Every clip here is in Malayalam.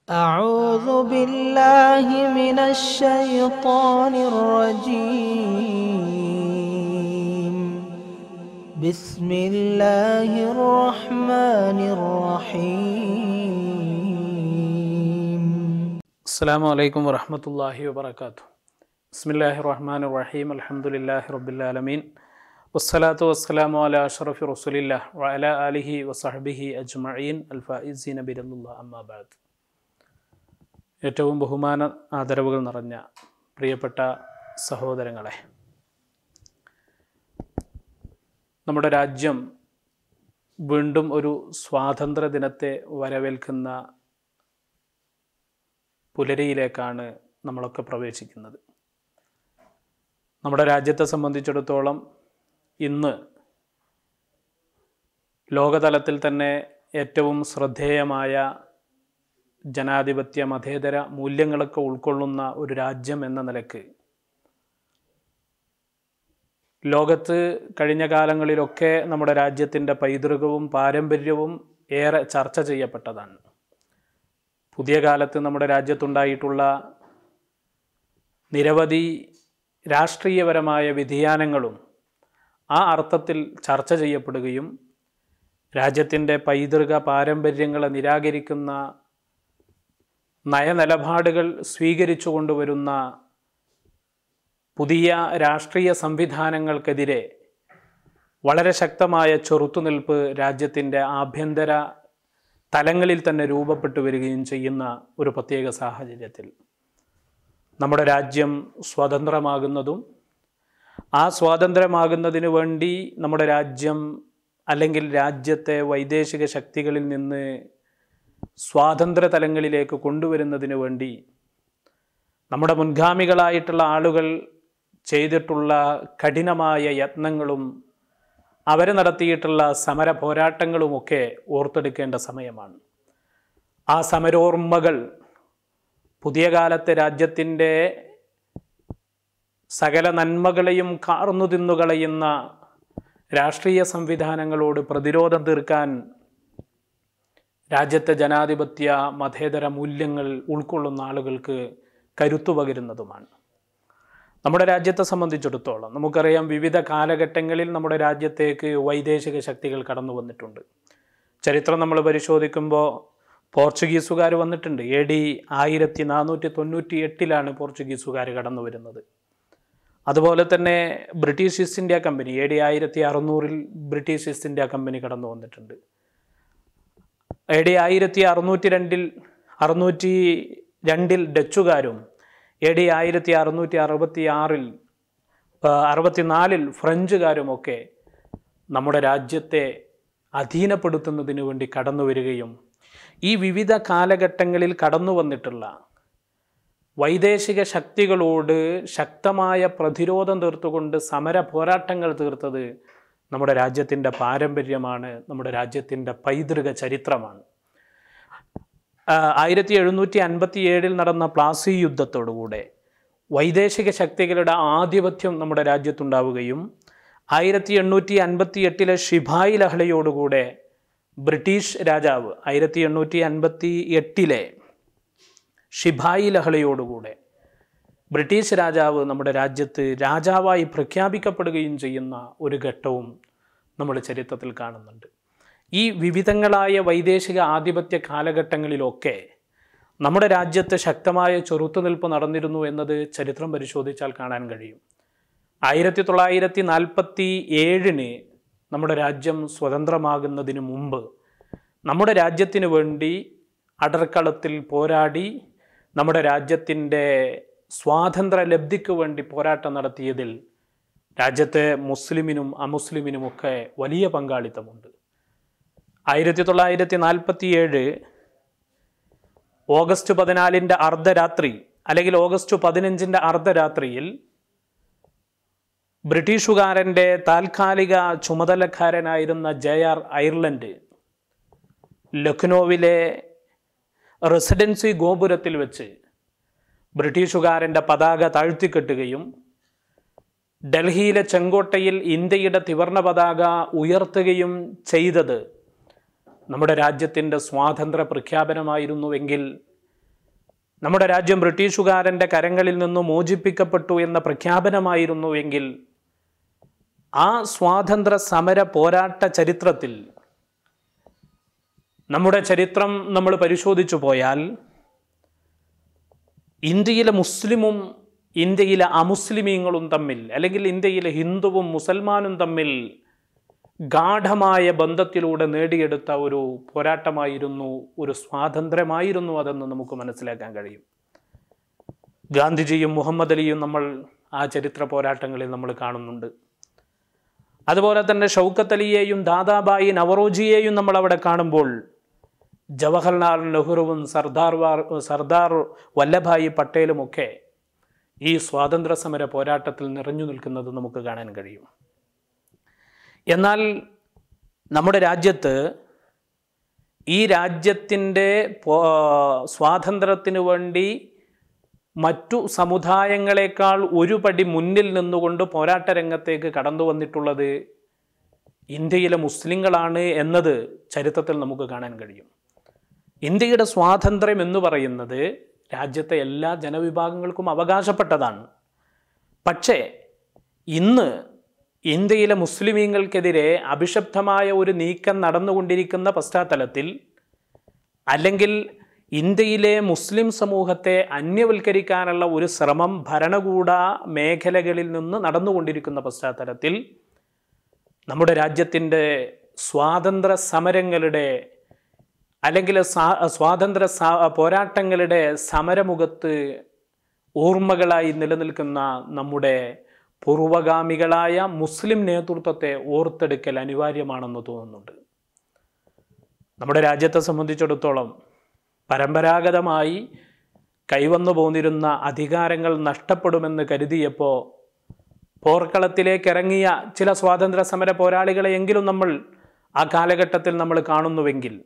أعوذ بالله من الشيطان الرجيم بسم الله الرحمن الرحيم അസ്സാം വലൈക്കും വറഹമത്തല്ലാഹി വബർക്കാത്തു ബിസ്മില്ലാഹി റഹ്മാൻ റഹീം അലഹമുല്ലാഹി റബ്ബുലാലമീൻ വസ്സലാത്തു വസ്സലാമു അല അഷറഫി റസുലില്ല വഅല അലിഹി വസഹബിഹി അജ്മഈൻ അൽഫായിസീൻ ബിരല്ല അമ്മാബാദ് ഏറ്റവും ബഹുമാന ആദരവുകൾ നിറഞ്ഞ പ്രിയപ്പെട്ട സഹോദരങ്ങളെ നമ്മുടെ രാജ്യം വീണ്ടും ഒരു സ്വാതന്ത്ര്യ ദിനത്തെ വരവേൽക്കുന്ന പുലരിയിലേക്കാണ് നമ്മളൊക്കെ പ്രവേശിക്കുന്നത് നമ്മുടെ രാജ്യത്തെ സംബന്ധിച്ചിടത്തോളം ഇന്ന് ലോകതലത്തിൽ തന്നെ ഏറ്റവും ശ്രദ്ധേയമായ ജനാധിപത്യ മതേതര മൂല്യങ്ങളൊക്കെ ഉൾക്കൊള്ളുന്ന ഒരു രാജ്യം എന്ന നിലക്ക് ലോകത്ത് കഴിഞ്ഞ കാലങ്ങളിലൊക്കെ നമ്മുടെ രാജ്യത്തിൻ്റെ പൈതൃകവും പാരമ്പര്യവും ഏറെ ചർച്ച ചെയ്യപ്പെട്ടതാണ് പുതിയ കാലത്ത് നമ്മുടെ രാജ്യത്തുണ്ടായിട്ടുള്ള നിരവധി രാഷ്ട്രീയപരമായ വ്യതിയാനങ്ങളും ആ അർത്ഥത്തിൽ ചർച്ച ചെയ്യപ്പെടുകയും രാജ്യത്തിൻ്റെ പൈതൃക പാരമ്പര്യങ്ങളെ നിരാകരിക്കുന്ന നയനിലപാടുകൾ സ്വീകരിച്ചു കൊണ്ടുവരുന്ന പുതിയ രാഷ്ട്രീയ സംവിധാനങ്ങൾക്കെതിരെ വളരെ ശക്തമായ ചെറുത്തുനിൽപ്പ് രാജ്യത്തിൻ്റെ ആഭ്യന്തര തലങ്ങളിൽ തന്നെ രൂപപ്പെട്ടു വരികയും ചെയ്യുന്ന ഒരു പ്രത്യേക സാഹചര്യത്തിൽ നമ്മുടെ രാജ്യം സ്വതന്ത്രമാകുന്നതും ആ സ്വാതന്ത്ര്യമാകുന്നതിന് വേണ്ടി നമ്മുടെ രാജ്യം അല്ലെങ്കിൽ രാജ്യത്തെ വൈദേശിക ശക്തികളിൽ നിന്ന് സ്വാതന്ത്ര്യ തലങ്ങളിലേക്ക് കൊണ്ടുവരുന്നതിന് വേണ്ടി നമ്മുടെ മുൻഗാമികളായിട്ടുള്ള ആളുകൾ ചെയ്തിട്ടുള്ള കഠിനമായ യത്നങ്ങളും അവർ നടത്തിയിട്ടുള്ള സമര പോരാട്ടങ്ങളുമൊക്കെ ഓർത്തെടുക്കേണ്ട സമയമാണ് ആ സമരോർമ്മകൾ പുതിയ കാലത്തെ രാജ്യത്തിൻ്റെ സകല നന്മകളെയും കാർന്നു തിന്നുകളയുന്ന രാഷ്ട്രീയ സംവിധാനങ്ങളോട് പ്രതിരോധം തീർക്കാൻ രാജ്യത്തെ ജനാധിപത്യ മതേതര മൂല്യങ്ങൾ ഉൾക്കൊള്ളുന്ന ആളുകൾക്ക് കരുത്തു പകരുന്നതുമാണ് നമ്മുടെ രാജ്യത്തെ സംബന്ധിച്ചിടത്തോളം നമുക്കറിയാം വിവിധ കാലഘട്ടങ്ങളിൽ നമ്മുടെ രാജ്യത്തേക്ക് വൈദേശിക ശക്തികൾ കടന്നു വന്നിട്ടുണ്ട് ചരിത്രം നമ്മൾ പരിശോധിക്കുമ്പോൾ പോർച്ചുഗീസുകാർ വന്നിട്ടുണ്ട് എ ഡി ആയിരത്തി നാനൂറ്റി തൊണ്ണൂറ്റി എട്ടിലാണ് പോർച്ചുഗീസുകാർ കടന്നു വരുന്നത് അതുപോലെ തന്നെ British east India company A D ആയിരത്തി അറുന്നൂറിൽ ബ്രിട്ടീഷ് ഈസ്റ്റ് ഇന്ത്യ കമ്പനി കടന്നു വന്നിട്ടുണ്ട് എ ഡി ആയിരത്തി അറുന്നൂറ്റി രണ്ടിൽ അറുന്നൂറ്റി രണ്ടിൽ ഡച്ചുകാരും എ ഡി ആയിരത്തി അറുന്നൂറ്റി അറുപത്തി ആറിൽ അറുപത്തിനാലിൽ ഫ്രഞ്ചുകാരുമൊക്കെ നമ്മുടെ രാജ്യത്തെ അധീനപ്പെടുത്തുന്നതിന് വേണ്ടി കടന്നു വരികയും ഈ വിവിധ കാലഘട്ടങ്ങളിൽ കടന്നു വന്നിട്ടുള്ള വൈദേശിക ശക്തികളോട് ശക്തമായ പ്രതിരോധം തീർത്തുകൊണ്ട് സമര പോരാട്ടങ്ങൾ തീർത്തത് നമ്മുടെ രാജ്യത്തിൻ്റെ പാരമ്പര്യമാണ് നമ്മുടെ രാജ്യത്തിൻ്റെ പൈതൃക ചരിത്രമാണ് ആയിരത്തി എഴുന്നൂറ്റി അൻപത്തി ഏഴിൽ നടന്ന പ്ലാസി യുദ്ധത്തോടുകൂടെ വൈദേശിക ശക്തികളുടെ ആധിപത്യം നമ്മുടെ രാജ്യത്തുണ്ടാവുകയും ആയിരത്തി എണ്ണൂറ്റി അൻപത്തി എട്ടിലെ ഷിഭായി ലഹളയോടുകൂടെ ബ്രിട്ടീഷ് രാജാവ് ആയിരത്തി എണ്ണൂറ്റി അൻപത്തി എട്ടിലെ ഷിഭായി ലഹളയോടുകൂടെ ബ്രിട്ടീഷ് രാജാവ് നമ്മുടെ രാജ്യത്ത് രാജാവായി പ്രഖ്യാപിക്കപ്പെടുകയും ചെയ്യുന്ന ഒരു ഘട്ടവും നമ്മുടെ ചരിത്രത്തിൽ കാണുന്നുണ്ട് ഈ വിവിധങ്ങളായ വൈദേശിക ആധിപത്യ കാലഘട്ടങ്ങളിലൊക്കെ നമ്മുടെ രാജ്യത്ത് ശക്തമായ ചെറുത്തുനിൽപ്പ് നടന്നിരുന്നു എന്നത് ചരിത്രം പരിശോധിച്ചാൽ കാണാൻ കഴിയും ആയിരത്തി തൊള്ളായിരത്തി നാൽപ്പത്തി ഏഴിന് നമ്മുടെ രാജ്യം സ്വതന്ത്രമാകുന്നതിന് മുമ്പ് നമ്മുടെ രാജ്യത്തിന് വേണ്ടി അടർക്കളത്തിൽ പോരാടി നമ്മുടെ രാജ്യത്തിൻ്റെ സ്വാതന്ത്ര്യ ലബ്ധിക്ക് വേണ്ടി പോരാട്ടം നടത്തിയതിൽ രാജ്യത്തെ മുസ്ലിമിനും അമുസ്ലിമിനുമൊക്കെ വലിയ പങ്കാളിത്തമുണ്ട് ആയിരത്തി തൊള്ളായിരത്തി നാൽപ്പത്തി ഏഴ് ഓഗസ്റ്റ് പതിനാലിൻ്റെ അർദ്ധരാത്രി അല്ലെങ്കിൽ ഓഗസ്റ്റ് പതിനഞ്ചിൻ്റെ അർദ്ധരാത്രിയിൽ ബ്രിട്ടീഷുകാരൻ്റെ താൽക്കാലിക ചുമതലക്കാരനായിരുന്ന ജെ ആർ അയർലൻഡ് ലക്നോവിലെ റെസിഡൻസി ഗോപുരത്തിൽ വെച്ച് ബ്രിട്ടീഷുകാരൻ്റെ പതാക താഴ്ത്തിക്കെട്ടുകയും ഡൽഹിയിലെ ചെങ്കോട്ടയിൽ ഇന്ത്യയുടെ ത്രിവർണ പതാക ഉയർത്തുകയും ചെയ്തത് നമ്മുടെ രാജ്യത്തിൻ്റെ സ്വാതന്ത്ര്യ പ്രഖ്യാപനമായിരുന്നുവെങ്കിൽ നമ്മുടെ രാജ്യം ബ്രിട്ടീഷുകാരൻ്റെ കരങ്ങളിൽ നിന്ന് മോചിപ്പിക്കപ്പെട്ടു എന്ന പ്രഖ്യാപനമായിരുന്നു എങ്കിൽ ആ സ്വാതന്ത്ര്യ സമര പോരാട്ട ചരിത്രത്തിൽ നമ്മുടെ ചരിത്രം നമ്മൾ പരിശോധിച്ചു പോയാൽ ഇന്ത്യയിലെ മുസ്ലിമും ഇന്ത്യയിലെ അമുസ്ലിമീങ്ങളും തമ്മിൽ അല്ലെങ്കിൽ ഇന്ത്യയിലെ ഹിന്ദുവും മുസൽമാനും തമ്മിൽ ഗാഠമായ ബന്ധത്തിലൂടെ നേടിയെടുത്ത ഒരു പോരാട്ടമായിരുന്നു ഒരു സ്വാതന്ത്ര്യമായിരുന്നു അതെന്ന് നമുക്ക് മനസ്സിലാക്കാൻ കഴിയും ഗാന്ധിജിയും മുഹമ്മദ് അലിയും നമ്മൾ ആ ചരിത്ര പോരാട്ടങ്ങളിൽ നമ്മൾ കാണുന്നുണ്ട് അതുപോലെ തന്നെ ഷൗക്കത്ത് അലിയെയും ദാദാബായി നവറോജിയെയും നമ്മൾ അവിടെ കാണുമ്പോൾ ജവഹർലാൽ നെഹ്റുവും സർദാർ വാർ സർദാർ വല്ലഭായി പട്ടേലുമൊക്കെ ഈ സ്വാതന്ത്ര്യ സമര പോരാട്ടത്തിൽ നിറഞ്ഞു നിൽക്കുന്നത് നമുക്ക് കാണാൻ കഴിയും എന്നാൽ നമ്മുടെ രാജ്യത്ത് ഈ രാജ്യത്തിൻ്റെ സ്വാതന്ത്ര്യത്തിന് വേണ്ടി മറ്റു സമുദായങ്ങളെക്കാൾ ഒരു പടി മുന്നിൽ നിന്നുകൊണ്ട് പോരാട്ട രംഗത്തേക്ക് കടന്നു വന്നിട്ടുള്ളത് ഇന്ത്യയിലെ മുസ്ലിങ്ങളാണ് എന്നത് ചരിത്രത്തിൽ നമുക്ക് കാണാൻ കഴിയും ഇന്ത്യയുടെ സ്വാതന്ത്ര്യം എന്ന് പറയുന്നത് രാജ്യത്തെ എല്ലാ ജനവിഭാഗങ്ങൾക്കും അവകാശപ്പെട്ടതാണ് പക്ഷേ ഇന്ന് ഇന്ത്യയിലെ മുസ്ലിമീങ്ങൾക്കെതിരെ അഭിഷബ്ധമായ ഒരു നീക്കം നടന്നുകൊണ്ടിരിക്കുന്ന പശ്ചാത്തലത്തിൽ അല്ലെങ്കിൽ ഇന്ത്യയിലെ മുസ്ലിം സമൂഹത്തെ അന്യവൽക്കരിക്കാനുള്ള ഒരു ശ്രമം ഭരണകൂട മേഖലകളിൽ നിന്ന് നടന്നുകൊണ്ടിരിക്കുന്ന പശ്ചാത്തലത്തിൽ നമ്മുടെ രാജ്യത്തിൻ്റെ സ്വാതന്ത്ര്യ സമരങ്ങളുടെ അല്ലെങ്കിൽ സ്വാതന്ത്ര്യ പോരാട്ടങ്ങളുടെ സമരമുഖത്ത് ഓർമ്മകളായി നിലനിൽക്കുന്ന നമ്മുടെ പൂർവഗാമികളായ മുസ്ലിം നേതൃത്വത്തെ ഓർത്തെടുക്കൽ അനിവാര്യമാണെന്ന് തോന്നുന്നുണ്ട് നമ്മുടെ രാജ്യത്തെ സംബന്ധിച്ചിടത്തോളം പരമ്പരാഗതമായി കൈവന്നു പോന്നിരുന്ന അധികാരങ്ങൾ നഷ്ടപ്പെടുമെന്ന് കരുതിയപ്പോൾ പോർക്കളത്തിലേക്ക് ഇറങ്ങിയ ചില സ്വാതന്ത്ര്യ സമര പോരാളികളെയെങ്കിലും നമ്മൾ ആ കാലഘട്ടത്തിൽ നമ്മൾ കാണുന്നുവെങ്കിൽ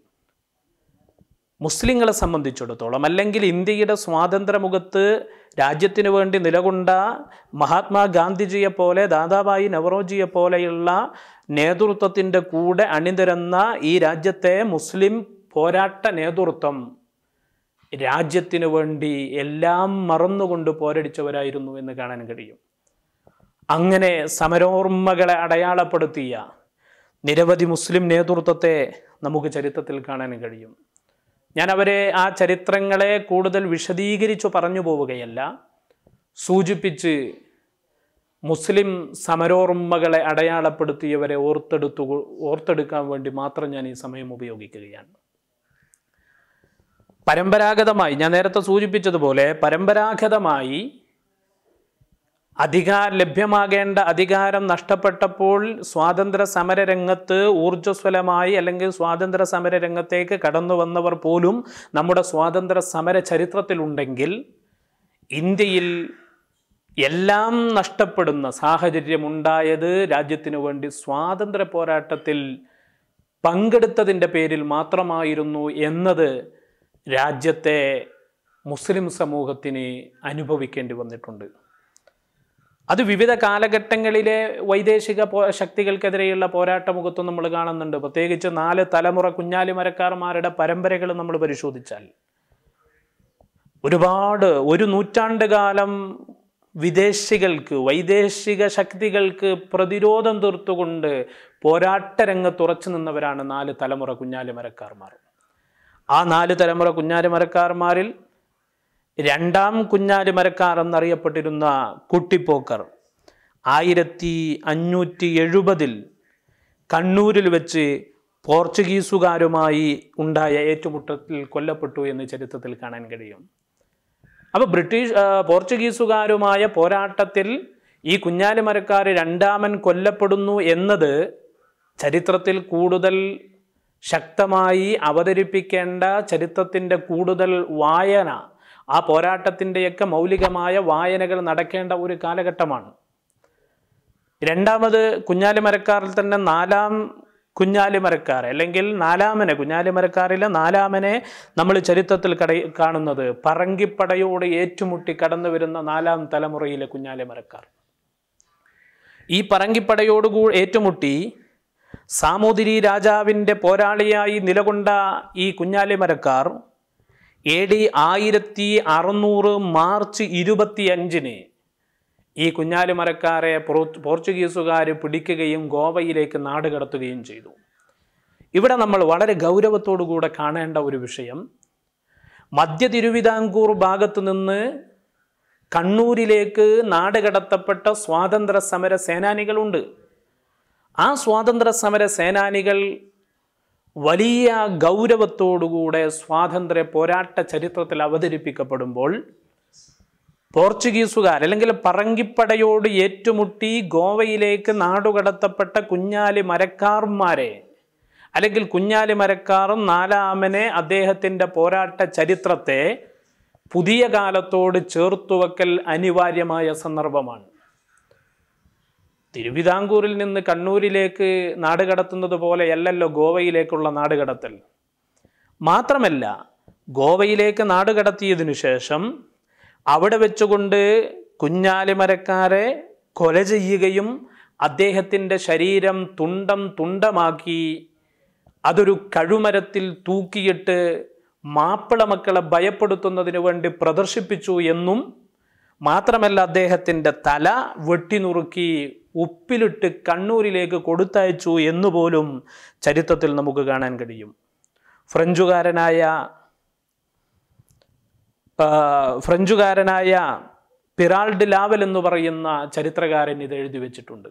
മുസ്ലിങ്ങളെ സംബന്ധിച്ചിടത്തോളം അല്ലെങ്കിൽ ഇന്ത്യയുടെ സ്വാതന്ത്ര്യമുഖത്ത് രാജ്യത്തിനു വേണ്ടി നിലകൊണ്ട മഹാത്മാഗാന്ധിജിയെ പോലെ ദാദാബായി നവറോജിയെ പോലെയുള്ള നേതൃത്വത്തിൻ്റെ കൂടെ അണിനിരന്ന ഈ രാജ്യത്തെ മുസ്ലിം പോരാട്ട നേതൃത്വം രാജ്യത്തിനു വേണ്ടി എല്ലാം മറന്നുകൊണ്ട് പോരടിച്ചവരായിരുന്നു എന്ന് കാണാൻ കഴിയും അങ്ങനെ സമരോർമ്മകളെ അടയാളപ്പെടുത്തിയ നിരവധി മുസ്ലിം നേതൃത്വത്തെ നമുക്ക് ചരിത്രത്തിൽ കാണാൻ കഴിയും ഞാൻ അവരെ ആ ചരിത്രങ്ങളെ കൂടുതൽ വിശദീകരിച്ചു പറഞ്ഞു പോവുകയല്ല സൂചിപ്പിച്ച് മുസ്ലിം സമരോർമ്മകളെ അടയാളപ്പെടുത്തിയവരെ ഓർത്തെടുത്തു ഓർത്തെടുക്കാൻ വേണ്ടി മാത്രം ഞാൻ ഈ സമയം ഉപയോഗിക്കുകയാണ് പരമ്പരാഗതമായി ഞാൻ നേരത്തെ സൂചിപ്പിച്ചതുപോലെ പരമ്പരാഗതമായി അധികാര ലഭ്യമാകേണ്ട അധികാരം നഷ്ടപ്പെട്ടപ്പോൾ സ്വാതന്ത്ര്യ സമര രംഗത്ത് ഊർജ്ജസ്വലമായി അല്ലെങ്കിൽ സ്വാതന്ത്ര്യ സമര രംഗത്തേക്ക് കടന്നു വന്നവർ പോലും നമ്മുടെ സ്വാതന്ത്ര്യ സമര ചരിത്രത്തിലുണ്ടെങ്കിൽ ഇന്ത്യയിൽ എല്ലാം നഷ്ടപ്പെടുന്ന സാഹചര്യമുണ്ടായത് രാജ്യത്തിനു വേണ്ടി സ്വാതന്ത്ര്യ പോരാട്ടത്തിൽ പങ്കെടുത്തതിൻ്റെ പേരിൽ മാത്രമായിരുന്നു എന്നത് രാജ്യത്തെ മുസ്ലിം സമൂഹത്തിന് അനുഭവിക്കേണ്ടി വന്നിട്ടുണ്ട് അത് വിവിധ കാലഘട്ടങ്ങളിലെ വൈദേശിക പോ ശക്തികൾക്കെതിരെയുള്ള പോരാട്ടമുഖത്തും നമ്മൾ കാണുന്നുണ്ട് പ്രത്യേകിച്ച് നാല് തലമുറ കുഞ്ഞാലിമരക്കാർമാരുടെ പരമ്പരകൾ നമ്മൾ പരിശോധിച്ചാൽ ഒരുപാട് ഒരു നൂറ്റാണ്ട് കാലം വിദേശികൾക്ക് വൈദേശിക ശക്തികൾക്ക് പ്രതിരോധം തീർത്തുകൊണ്ട് പോരാട്ട രംഗത്ത് ഉറച്ചു നിന്നവരാണ് നാല് തലമുറ കുഞ്ഞാലിമരക്കാർമാർ ആ നാല് തലമുറ കുഞ്ഞാലിമരക്കാർമാരിൽ രണ്ടാം കുഞ്ഞാലിമരക്കാർ എന്നറിയപ്പെട്ടിരുന്ന കുട്ടിപ്പോക്കർ ആയിരത്തി അഞ്ഞൂറ്റി എഴുപതിൽ കണ്ണൂരിൽ വെച്ച് പോർച്ചുഗീസുകാരുമായി ഉണ്ടായ ഏറ്റുമുട്ടത്തിൽ കൊല്ലപ്പെട്ടു എന്ന് ചരിത്രത്തിൽ കാണാൻ കഴിയും അപ്പോൾ ബ്രിട്ടീഷ് ആ, പോർച്ചുഗീസുകാരുമായ പോരാട്ടത്തിൽ ഈ കുഞ്ഞാലിമരക്കാർ രണ്ടാമൻ കൊല്ലപ്പെടുന്നു എന്നത് ചരിത്രത്തിൽ കൂടുതൽ ശക്തമായി അവതരിപ്പിക്കേണ്ട ചരിത്രത്തിൻ്റെ കൂടുതൽ വായന ആ പോരാട്ടത്തിൻ്റെയൊക്കെ മൗലികമായ വായനകൾ നടക്കേണ്ട ഒരു കാലഘട്ടമാണ് രണ്ടാമത് കുഞ്ഞാലിമരക്കാരിൽ തന്നെ നാലാം കുഞ്ഞാലിമരക്കാർ അല്ലെങ്കിൽ നാലാമനെ കുഞ്ഞാലിമരക്കാരിലെ നാലാമനെ നമ്മൾ ചരിത്രത്തിൽ കട കാണുന്നത് പറങ്കിപ്പടയോട് ഏറ്റുമുട്ടി കടന്നു വരുന്ന നാലാം തലമുറയിലെ കുഞ്ഞാലിമരക്കാർ ഈ പറങ്കിപ്പടയോട് കൂ ഏറ്റുമുട്ടി സാമൂതിരി രാജാവിൻ്റെ പോരാളിയായി നിലകൊണ്ട ഈ കുഞ്ഞാലിമരക്കാർ എ ഡി ആയിരത്തി അറുന്നൂറ് മാർച്ച് ഇരുപത്തി അഞ്ചിന് ഈ കുഞ്ഞാലിമരക്കാരെ പോർച്ചു- പോർച്ചുഗീസുകാർ പിടിക്കുകയും ഗോവയിലേക്ക് നാടുകടത്തുകയും ചെയ്തു ഇവിടെ നമ്മൾ വളരെ ഗൗരവത്തോടുകൂടെ കാണേണ്ട ഒരു വിഷയം മധ്യ തിരുവിതാംകൂർ ഭാഗത്ത് നിന്ന് കണ്ണൂരിലേക്ക് നാടുകടത്തപ്പെട്ട സ്വാതന്ത്ര്യ സമര സേനാനികളുണ്ട് ആ സ്വാതന്ത്ര്യ സമര സേനാനികൾ വലിയ ഗൗരവത്തോടുകൂടെ സ്വാതന്ത്ര്യ പോരാട്ട ചരിത്രത്തിൽ അവതരിപ്പിക്കപ്പെടുമ്പോൾ പോർച്ചുഗീസുകാർ അല്ലെങ്കിൽ പറങ്കിപ്പടയോട് ഏറ്റുമുട്ടി ഗോവയിലേക്ക് നാടുകടത്തപ്പെട്ട കുഞ്ഞാലി മരക്കാർമാരെ അല്ലെങ്കിൽ കുഞ്ഞാലി മരക്കാറും നാലാമനെ അദ്ദേഹത്തിൻ്റെ പോരാട്ട ചരിത്രത്തെ പുതിയ കാലത്തോട് ചേർത്തുവെക്കൽ അനിവാര്യമായ സന്ദർഭമാണ് തിരുവിതാംകൂറിൽ നിന്ന് കണ്ണൂരിലേക്ക് നാടുകടത്തുന്നത് പോലെയല്ലല്ലോ ഗോവയിലേക്കുള്ള നാടുകടത്തൽ മാത്രമല്ല ഗോവയിലേക്ക് നാടുകടത്തിയതിനു ശേഷം അവിടെ വെച്ചുകൊണ്ട് കുഞ്ഞാലിമരക്കാരെ കൊല ചെയ്യുകയും അദ്ദേഹത്തിൻ്റെ ശരീരം തുണ്ടം തുണ്ടമാക്കി അതൊരു കഴുമരത്തിൽ തൂക്കിയിട്ട് മാപ്പിള മക്കളെ ഭയപ്പെടുത്തുന്നതിന് വേണ്ടി പ്രദർശിപ്പിച്ചു എന്നും മാത്രമല്ല അദ്ദേഹത്തിൻ്റെ തല വെട്ടിനുറുക്കി ഉപ്പിലിട്ട് കണ്ണൂരിലേക്ക് കൊടുത്തയച്ചു എന്നുപോലും ചരിത്രത്തിൽ നമുക്ക് കാണാൻ കഴിയും ഫ്രഞ്ചുകാരനായ ആ, ഫ്രഞ്ചുകാരനായ പിറാൾഡ് ലാവൽ എന്ന് പറയുന്ന ചരിത്രകാരൻ ഇത് എഴുതി വെച്ചിട്ടുണ്ട്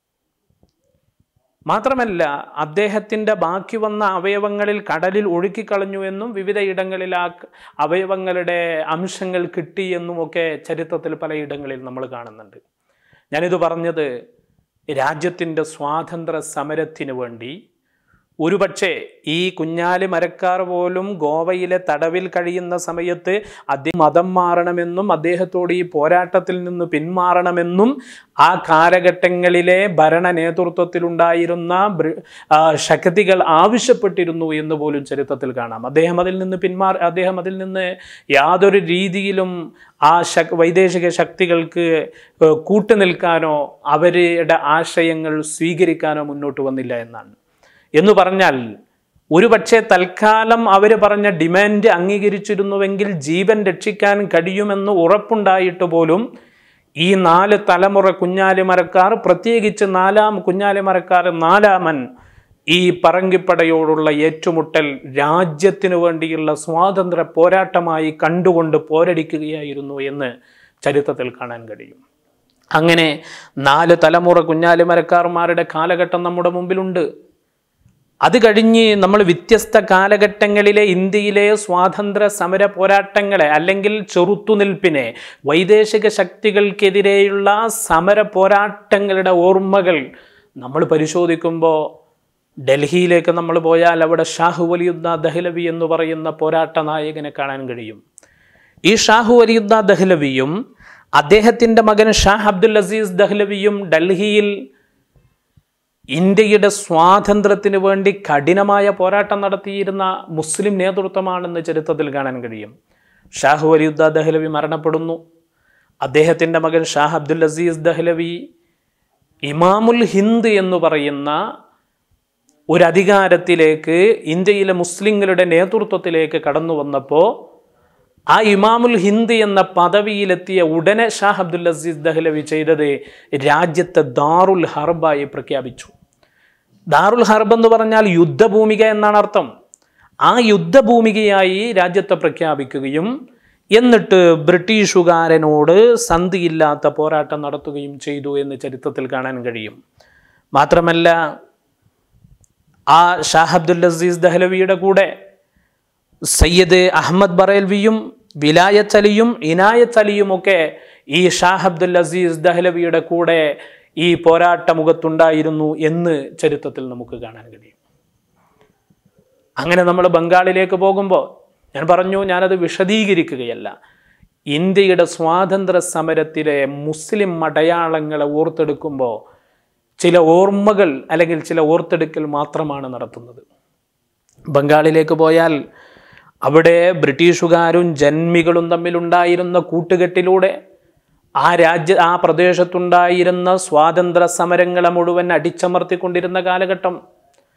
മാത്രമല്ല അദ്ദേഹത്തിൻ്റെ ബാക്കി വന്ന അവയവങ്ങളിൽ കടലിൽ ഒഴുക്കിക്കളഞ്ഞു എന്നും വിവിധ ഇടങ്ങളിൽ ആ ക- അവയവങ്ങളുടെ അംശങ്ങൾ കിട്ടി എന്നുമൊക്കെ ചരിത്രത്തിൽ പലയിടങ്ങളിൽ നമ്മൾ കാണുന്നുണ്ട് ഞാനിത് പറഞ്ഞത് രാജ്യത്തിൻ്റെ സ്വാതന്ത്ര്യ സമരത്തിന് വേണ്ടി ഒരുപക്ഷെ ഈ കുഞ്ഞാലി മരക്കാർ പോലും ഗോവയിലെ തടവിൽ കഴിയുന്ന സമയത്ത് അദ്ദേഹം മതം മാറണമെന്നും അദ്ദേഹത്തോട് ഈ പോരാട്ടത്തിൽ നിന്ന് പിന്മാറണമെന്നും ആ കാലഘട്ടങ്ങളിലെ ഭരണ നേതൃത്വത്തിലുണ്ടായിരുന്ന ബ്രി- ആ, ശക്തികൾ ആവശ്യപ്പെട്ടിരുന്നു എന്ന് പോലും ചരിത്രത്തിൽ കാണാം അദ്ദേഹം അതിൽ നിന്ന് പിന്മാർ അദ്ദേഹം അതിൽ നിന്ന് യാതൊരു രീതിയിലും ആ ശക് വൈദേശിക ശക്തികൾക്ക് ഏഹ്, കൂട്ടുനിൽക്കാനോ അവരുടെ ആശയങ്ങൾ സ്വീകരിക്കാനോ മുന്നോട്ട് വന്നില്ല എന്നാണ് എന്ന് പറഞ്ഞാൽ ഒരുപക്ഷെ തൽക്കാലം അവർ പറഞ്ഞ ഡിമാൻഡ് അംഗീകരിച്ചിരുന്നുവെങ്കിൽ ജീവൻ രക്ഷിക്കാൻ കഴിയുമെന്ന് ഉറപ്പുണ്ടായിട്ട് പോലും ഈ നാല് തലമുറ കുഞ്ഞാലിമരക്കാർ പ്രത്യേകിച്ച് നാലാം കുഞ്ഞാലിമരക്കാർ നാലാമൻ ഈ പറങ്കിപ്പടയോടുള്ള ഏറ്റുമുട്ടൽ രാജ്യത്തിനു വേണ്ടിയുള്ള സ്വാതന്ത്ര്യ പോരാട്ടമായി കണ്ടുകൊണ്ട് പോരടിക്കുകയായിരുന്നു എന്ന് ചരിത്രത്തിൽ കാണാൻ കഴിയും അങ്ങനെ നാല് തലമുറ കുഞ്ഞാലിമരക്കാർമാരുടെ കാലഘട്ടം നമ്മുടെ മുമ്പിലുണ്ട് അത് കഴിഞ്ഞ് നമ്മൾ വ്യത്യസ്ത കാലഘട്ടങ്ങളിലെ ഇന്ത്യയിലെ സ്വാതന്ത്ര്യ സമര പോരാട്ടങ്ങളെ അല്ലെങ്കിൽ ചെറുത്തുനിൽപ്പിനെ വൈദേശിക ശക്തികൾക്കെതിരെയുള്ള സമര പോരാട്ടങ്ങളുടെ ഓർമ്മകൾ നമ്മൾ പരിശോധിക്കുമ്പോൾ ഡൽഹിയിലേക്ക് നമ്മൾ പോയാൽ അവിടെ ഷാഹു വലിയുദ്ദ ദഹ്ലവി എന്ന് പറയുന്ന പോരാട്ട നായകനെ കാണാൻ കഴിയും ഈ ഷാഹു വലിയുദ്ദ ദഹ്ലവിയും അദ്ദേഹത്തിൻ്റെ മകൻ ഷാഹ് അബ്ദുൽ അസീസ് ദഹ്ലവിയും ഡൽഹിയിൽ ഇന്ത്യയുടെ സ്വാതന്ത്ര്യത്തിന് വേണ്ടി കഠിനമായ പോരാട്ടം നടത്തിയിരുന്ന മുസ്ലിം നേതൃത്വമാണെന്ന് ചരിത്രത്തിൽ കാണാൻ കഴിയും ഷാഹു വലിയുദ്ദ ദഹ്ലവി മരണപ്പെടുന്നു അദ്ദേഹത്തിൻ്റെ മകൻ ഷാഹ് അബ്ദുൽ അസീസ് ദഹ്ലവി ഇമാമുൽ ഹിന്ദ് എന്ന് പറയുന്ന ഒരു അധികാരത്തിലേക്ക് ഇന്ത്യയിലെ മുസ്ലിങ്ങളുടെ നേതൃത്വത്തിലേക്ക് കടന്നു വന്നപ്പോൾ ആ ഇമാമുൽ ഹിന്ദ് എന്ന പദവിയിലെത്തിയ ഉടനെ ഷാഹ് അബ്ദുൽ അസീസ് ദഹ്ലവി ചെയ്തത് രാജ്യത്തെ ദാറുൽ ഹർബായി പ്രഖ്യാപിച്ചു ദാറുൽ ഹർബ് എന്ന് പറഞ്ഞാൽ യുദ്ധഭൂമിക എന്നാണ് അർത്ഥം ആ യുദ്ധഭൂമികയായി രാജ്യത്തെ പ്രഖ്യാപിക്കുകയും എന്നിട്ട് ബ്രിട്ടീഷുകാരനോട് സന്ധിയില്ലാത്ത പോരാട്ടം നടത്തുകയും ചെയ്തു എന്ന് ചരിത്രത്തിൽ കാണാൻ കഴിയും മാത്രമല്ല ആ ഷാഹ് അബ്ദുൽ അസീസ് ദഹ്ലവിയുടെ കൂടെ സയ്യദ് അഹമ്മദ് ബറേൽവിയും വിലായത്ത് അലിയും ഇനായത്ത് അലിയും ഒക്കെ ഈ ഷാഹ് അബ്ദുൽ അസീസ് ദഹ്ലവിയുടെ കൂടെ ഈ പോരാട്ട മുഖത്തുണ്ടായിരുന്നു എന്ന് ചരിത്രത്തിൽ നമുക്ക് കാണാൻ കഴിയും അങ്ങനെ നമ്മൾ ബംഗാളിലേക്ക് പോകുമ്പോൾ ഞാൻ പറഞ്ഞു ഞാനത് വിശദീകരിക്കുകയല്ല ഇന്ത്യയുടെ സ്വാതന്ത്ര്യ സമരത്തിലെ മുസ്ലിം അടയാളങ്ങളെ ഓർത്തെടുക്കുമ്പോൾ ചില ഓർമ്മകൾ അല്ലെങ്കിൽ ചില ഓർത്തെടുക്കൽ മാത്രമാണ് നടത്തുന്നത് ബംഗാളിലേക്ക് പോയാൽ അവിടെ ബ്രിട്ടീഷുകാരും ജന്മികളും തമ്മിലുണ്ടായിരുന്ന കൂട്ടുകെട്ടിലൂടെ ആ രാജ്യ ആ പ്രദേശത്തുണ്ടായിരുന്ന സ്വാതന്ത്ര്യ സമരങ്ങളെ മുഴുവൻ അടിച്ചമർത്തിക്കൊണ്ടിരുന്ന കാലഘട്ടം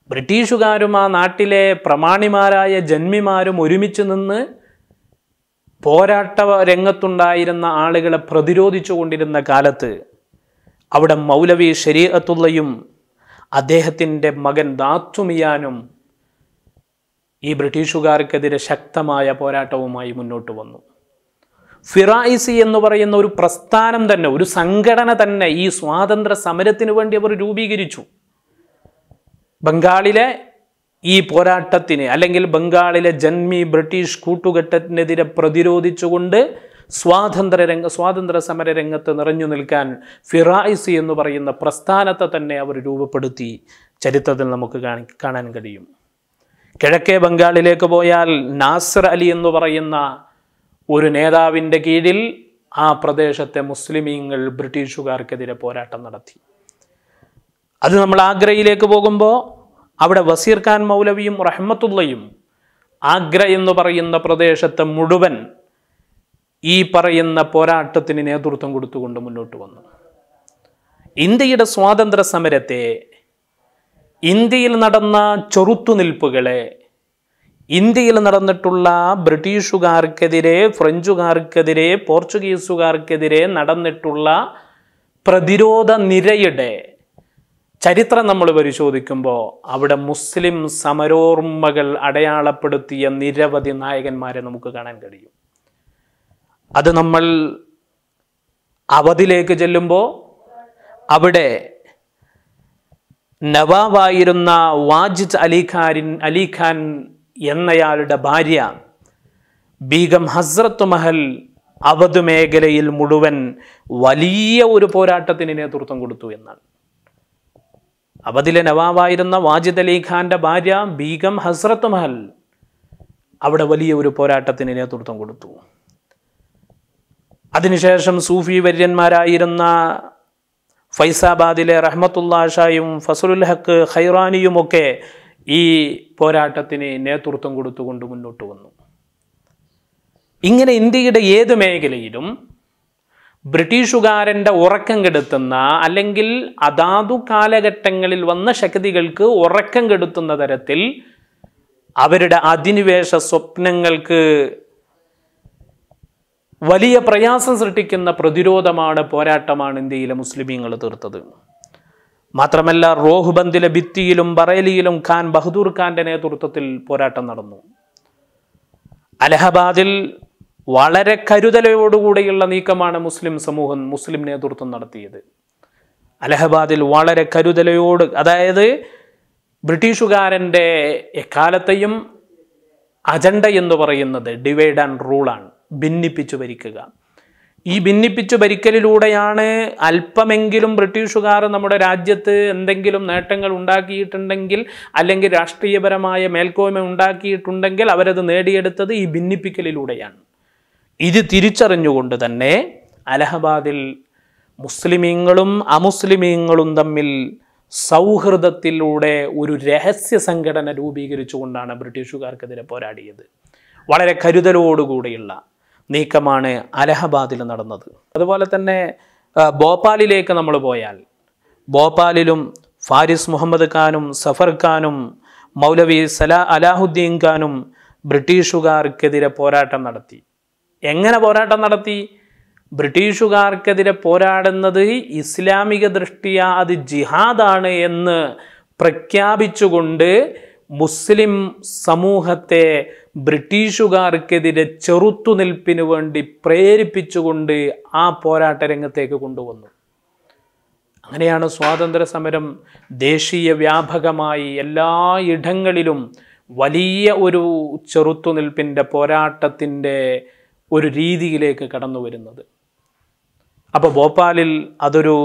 ബ്രിട്ടീഷുകാരും ആ നാട്ടിലെ പ്രമാണിമാരായ ജന്മിമാരും ഒരുമിച്ച് നിന്ന് പോരാട്ട രംഗത്തുണ്ടായിരുന്ന ആളുകളെ പ്രതിരോധിച്ചു കൊണ്ടിരുന്ന കാലത്ത് അവിടെ മൗലവി ഷരീഅത്തുള്ളയും അദ്ദേഹത്തിൻ്റെ മകൻ ദാത്തുമിയാനും ഈ ബ്രിട്ടീഷുകാർക്കെതിരെ ശക്തമായ പോരാട്ടവുമായി മുന്നോട്ട് വന്നു ഫിറായിസി എന്ന് പറയുന്ന ഒരു പ്രസ്ഥാനം തന്നെ ഒരു സംഘടന തന്നെ ഈ സ്വാതന്ത്ര്യ സമരത്തിന് വേണ്ടി അവർ രൂപീകരിച്ചു ബംഗാളിലെ ഈ പോരാട്ടത്തിന് അല്ലെങ്കിൽ ബംഗാളിലെ ജന്മി ബ്രിട്ടീഷ് കൂട്ടുകെട്ടിനെതിരെ പ്രതിരോധിച്ചുകൊണ്ട് സ്വാതന്ത്ര്യ രംഗ സ്വാതന്ത്ര്യ സമര രംഗത്ത് നിറഞ്ഞു നിൽക്കാൻ ഫിറായിസി എന്ന് പറയുന്ന പ്രസ്ഥാനത്തെ തന്നെ അവർ രൂപപ്പെടുത്തി ചരിത്രത്തിൽ നമുക്ക് കാണി കാണാൻ കഴിയും കിഴക്കേ ബംഗാളിലേക്ക് പോയാൽ നാസർ അലി എന്ന് പറയുന്ന ഒരു നേതാവിൻ്റെ കീഴിൽ ആ പ്രദേശത്തെ മുസ്ലിമീങ്ങൾ ബ്രിട്ടീഷുകാർക്കെതിരെ പോരാട്ടം നടത്തി അത് നമ്മൾ ആഗ്രയിലേക്ക് പോകുമ്പോൾ അവിടെ വസീർ ഖാൻ മൗലവിയും റഹ്മത്തുള്ളയും ആഗ്ര എന്ന് പറയുന്ന പ്രദേശത്തെ മുഴുവൻ ഈ പറയുന്ന പോരാട്ടത്തിന് നേതൃത്വം കൊടുത്തുകൊണ്ട് മുന്നോട്ട് വന്നു ഇന്ത്യയുടെ സ്വാതന്ത്ര്യ സമരത്തെ ഇന്ത്യയിൽ നടന്ന ചെറുത്തുനിൽപ്പുകളെ ഇന്ത്യയിൽ നടന്നിട്ടുള്ള ബ്രിട്ടീഷുകാർക്കെതിരെ ഫ്രഞ്ചുകാർക്കെതിരെ പോർച്ചുഗീസുകാർക്കെതിരെ നടന്നിട്ടുള്ള പ്രതിരോധ നിരയുടെ ചരിത്രം നമ്മൾ പരിശോധിക്കുമ്പോൾ അവിടെ മുസ്ലിം സമരോർമ്മകൾ അടയാളപ്പെടുത്തിയ നിരവധി നായകന്മാരെ നമുക്ക് കാണാൻ കഴിയും അത് നമ്മൾ അവധിലേക്ക് ചെല്ലുമ്പോൾ അവിടെ നവാബായിരുന്ന വാജിദ് അലിഖാരിൻ അലിഖാൻ എന്നയാളുടെ ഭാര്യ ബീഗം ഹസ്രത്ത് മഹൽ അവധ് മേഖലയിൽ മുഴുവൻ വലിയ ഒരു പോരാട്ടത്തിന് നേതൃത്വം കൊടുത്തു എന്നാണ് അവധിലെ നവാബായിരുന്ന വാജിദ് അലി ഖാന്റെ ഭാര്യ ബീഗം ഹസ്രത്ത് മഹൽ അവിടെ വലിയ ഒരു പോരാട്ടത്തിന് നേതൃത്വം കൊടുത്തു അതിനുശേഷം സൂഫി വര്യന്മാരായിരുന്ന ഫൈസാബാദിലെ റഹ്മത്തുല്ലാ ഷായും ഫസലുൽ ഹക്ക് ഖൈറാനിയുമൊക്കെ ഈ പോരാട്ടത്തിന് നേതൃത്വം കൊടുത്തുകൊണ്ട് മുന്നോട്ട് വന്നു ഇങ്ങനെ ഇന്ത്യയുടെ ഏത് മേഖലയിലും ബ്രിട്ടീഷുകാരൻ്റെ ഉറക്കം കെടുത്തുന്ന അല്ലെങ്കിൽ അതാതു കാലഘട്ടങ്ങളിൽ വന്ന ശക്തികൾക്ക് ഉറക്കം കെടുത്തുന്ന തരത്തിൽ അവരുടെ അധിനിവേശ സ്വപ്നങ്ങൾക്ക് വലിയ പ്രയാസം സൃഷ്ടിക്കുന്ന പ്രതിരോധമാണ് പോരാട്ടമാണ് ഇന്ത്യയിലെ മുസ്ലിമീങ്ങൾ തീർത്തത് മാത്രമല്ല റോഹ്ബന്ദിലെ ഭിത്തിയിലും ബറേലിയിലും ഖാൻ ബഹദൂർ ഖാന്റെ നേതൃത്വത്തിൽ പോരാട്ടം നടന്നു അലഹബാദിൽ വളരെ കരുതലോടുകൂടിയുള്ള നീക്കമാണ് മുസ്ലിം സമൂഹം മുസ്ലിം നേതൃത്വം നടത്തിയത് അലഹബാദിൽ വളരെ കരുതലയോട് അതായത് ബ്രിട്ടീഷുകാരൻ്റെ എക്കാലത്തെയും അജണ്ട എന്ന് പറയുന്നത് ഡിവൈഡ് ആൻഡ് റൂളാണ് ഭിന്നിപ്പിച്ചു ഭരിക്കുക ഈ ഭിന്നിപ്പിച്ചു ഭരിക്കലിലൂടെയാണ് അല്പമെങ്കിലും ബ്രിട്ടീഷുകാർ നമ്മുടെ രാജ്യത്ത് എന്തെങ്കിലും നേട്ടങ്ങൾ ഉണ്ടാക്കിയിട്ടുണ്ടെങ്കിൽ അല്ലെങ്കിൽ രാഷ്ട്രീയപരമായ മേൽക്കോയ്മ ഉണ്ടാക്കിയിട്ടുണ്ടെങ്കിൽ അവരത് നേടിയെടുത്തത് ഈ ഭിന്നിപ്പിക്കലിലൂടെയാണ് ഇത് തിരിച്ചറിഞ്ഞുകൊണ്ട് തന്നെ അലഹബാദിൽ മുസ്ലിമീങ്ങളും അമുസ്ലിമീങ്ങളും തമ്മിൽ സൗഹൃദത്തിലൂടെ ഒരു രഹസ്യ സംഘടന രൂപീകരിച്ചുകൊണ്ടാണ് ബ്രിട്ടീഷുകാർക്കെതിരെ പോരാടിയത് വളരെ കരുതലോടുകൂടിയുള്ള നീക്കമാണ് അലഹബാദിൽ നടന്നത് അതുപോലെ തന്നെ ആ, ഭോപ്പാലിലേക്ക് നമ്മൾ പോയാൽ ഭോപ്പാലിലും ഫാരിസ് മുഹമ്മദ് ഖാനും സഫർ ഖാനും മൗലവി സലാ അലാഹുദ്ദീൻ ഖാനും ബ്രിട്ടീഷുകാർക്കെതിരെ പോരാട്ടം നടത്തി എങ്ങനെ പോരാട്ടം നടത്തി ബ്രിട്ടീഷുകാർക്കെതിരെ പോരാടുന്നത് ഇസ്ലാമിക ദൃഷ്ടിയ അത് ജിഹാദാണ് എന്ന് പ്രഖ്യാപിച്ചുകൊണ്ട് മുസ്ലിം സമൂഹത്തെ ബ്രിട്ടീഷുകാർക്കെതിരെ ചെറുത്തുനിൽപ്പിന് വേണ്ടി പ്രേരിപ്പിച്ചുകൊണ്ട് ആ പോരാട്ട രംഗത്തേക്ക് കൊണ്ടുവന്നു അങ്ങനെയാണ് സ്വാതന്ത്ര്യ സമരം ദേശീയ വ്യാപകമായി എല്ലാ ഇടങ്ങളിലും വലിയ ഒരു ചെറുത്തുനിൽപ്പിൻ്റെ പോരാട്ടത്തിൻ്റെ ഒരു രീതിയിലേക്ക് കടന്നു വരുന്നത് അപ്പോൾ ഭോപ്പാലിൽ അതൊരു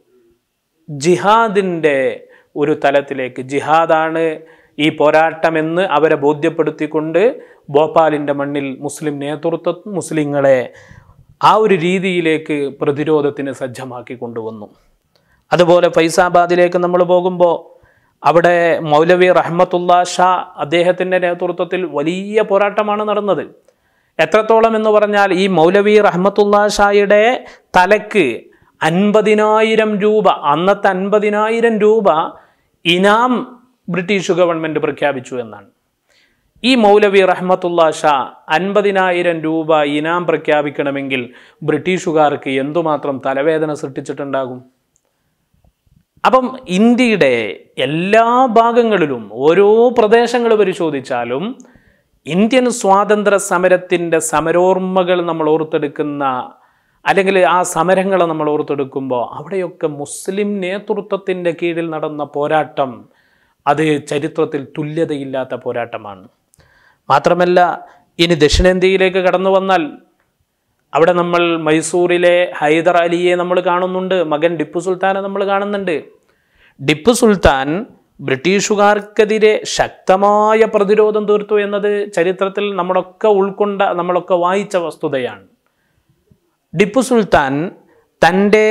ജിഹാദിൻ്റെ ഒരു തലത്തിലേക്ക് ജിഹാദാണ് ഈ പോരാട്ടമെന്ന് അവരെ ബോധ്യപ്പെടുത്തിക്കൊണ്ട് ഭോപ്പാലിൻ്റെ മണ്ണിൽ മുസ്ലിം നേതൃത്വം മുസ്ലിങ്ങളെ ആ ഒരു രീതിയിലേക്ക് പ്രതിരോധത്തിന് സജ്ജമാക്കി കൊണ്ടുവന്നു അതുപോലെ ഫൈസാബാദിലേക്ക് നമ്മൾ പോകുമ്പോൾ അവിടെ മൗലവി റഹ്മത്തുള്ള ഷാ അദ്ദേഹത്തിൻ്റെ നേതൃത്വത്തിൽ വലിയ പോരാട്ടമാണ് നടന്നത് എത്രത്തോളം എന്ന് പറഞ്ഞാൽ ഈ മൗലവി റഹ്മത്തുള്ള ഷായുടെ തലക്ക് അൻപതിനായിരം രൂപ അന്നത്തെ അൻപതിനായിരം രൂപ ഇനാം ബ്രിട്ടീഷ് ഗവൺമെൻറ് പ്രഖ്യാപിച്ചു എന്നാണ് ഈ മൗലവി റഹ്മത്തുള്ള ഷാ അൻപതിനായിരം രൂപ ഇനാം പ്രഖ്യാപിക്കണമെങ്കിൽ ബ്രിട്ടീഷുകാർക്ക് എന്തുമാത്രം തലവേദന സൃഷ്ടിച്ചിട്ടുണ്ടാകും അപ്പം ഇന്ത്യയുടെ എല്ലാ ഭാഗങ്ങളിലും ഓരോ പ്രദേശങ്ങൾ പരിശോധിച്ചാലും ഇന്ത്യൻ സ്വാതന്ത്ര്യ സമരത്തിൻ്റെ സമരോർമ്മകൾ നമ്മൾ ഓർത്തെടുക്കുന്ന അല്ലെങ്കിൽ ആ സമരങ്ങളെ നമ്മൾ ഓർത്തെടുക്കുമ്പോൾ അവിടെയൊക്കെ മുസ്ലിം നേതൃത്വത്തിൻ്റെ കീഴിൽ നടന്ന പോരാട്ടം അത് ചരിത്രത്തിൽ തുല്യതയില്ലാത്ത പോരാട്ടമാണ് മാത്രമല്ല ഇനി ദക്ഷിണേന്ത്യയിലേക്ക് കടന്നു വന്നാൽ അവിടെ നമ്മൾ മൈസൂരിലെ ഹൈദർ അലിയെ നമ്മൾ കാണുന്നുണ്ട് മകൻ ടിപ്പു സുൽത്താനെ നമ്മൾ കാണുന്നുണ്ട് ടിപ്പു സുൽത്താൻ ബ്രിട്ടീഷുകാർക്കെതിരെ ശക്തമായ പ്രതിരോധം തീർത്തു എന്നത് ചരിത്രത്തിൽ നമ്മളൊക്കെ ഉൾക്കൊണ്ട നമ്മളൊക്കെ വായിച്ച വസ്തുതയാണ് ടിപ്പു സുൽത്താൻ തൻ്റെ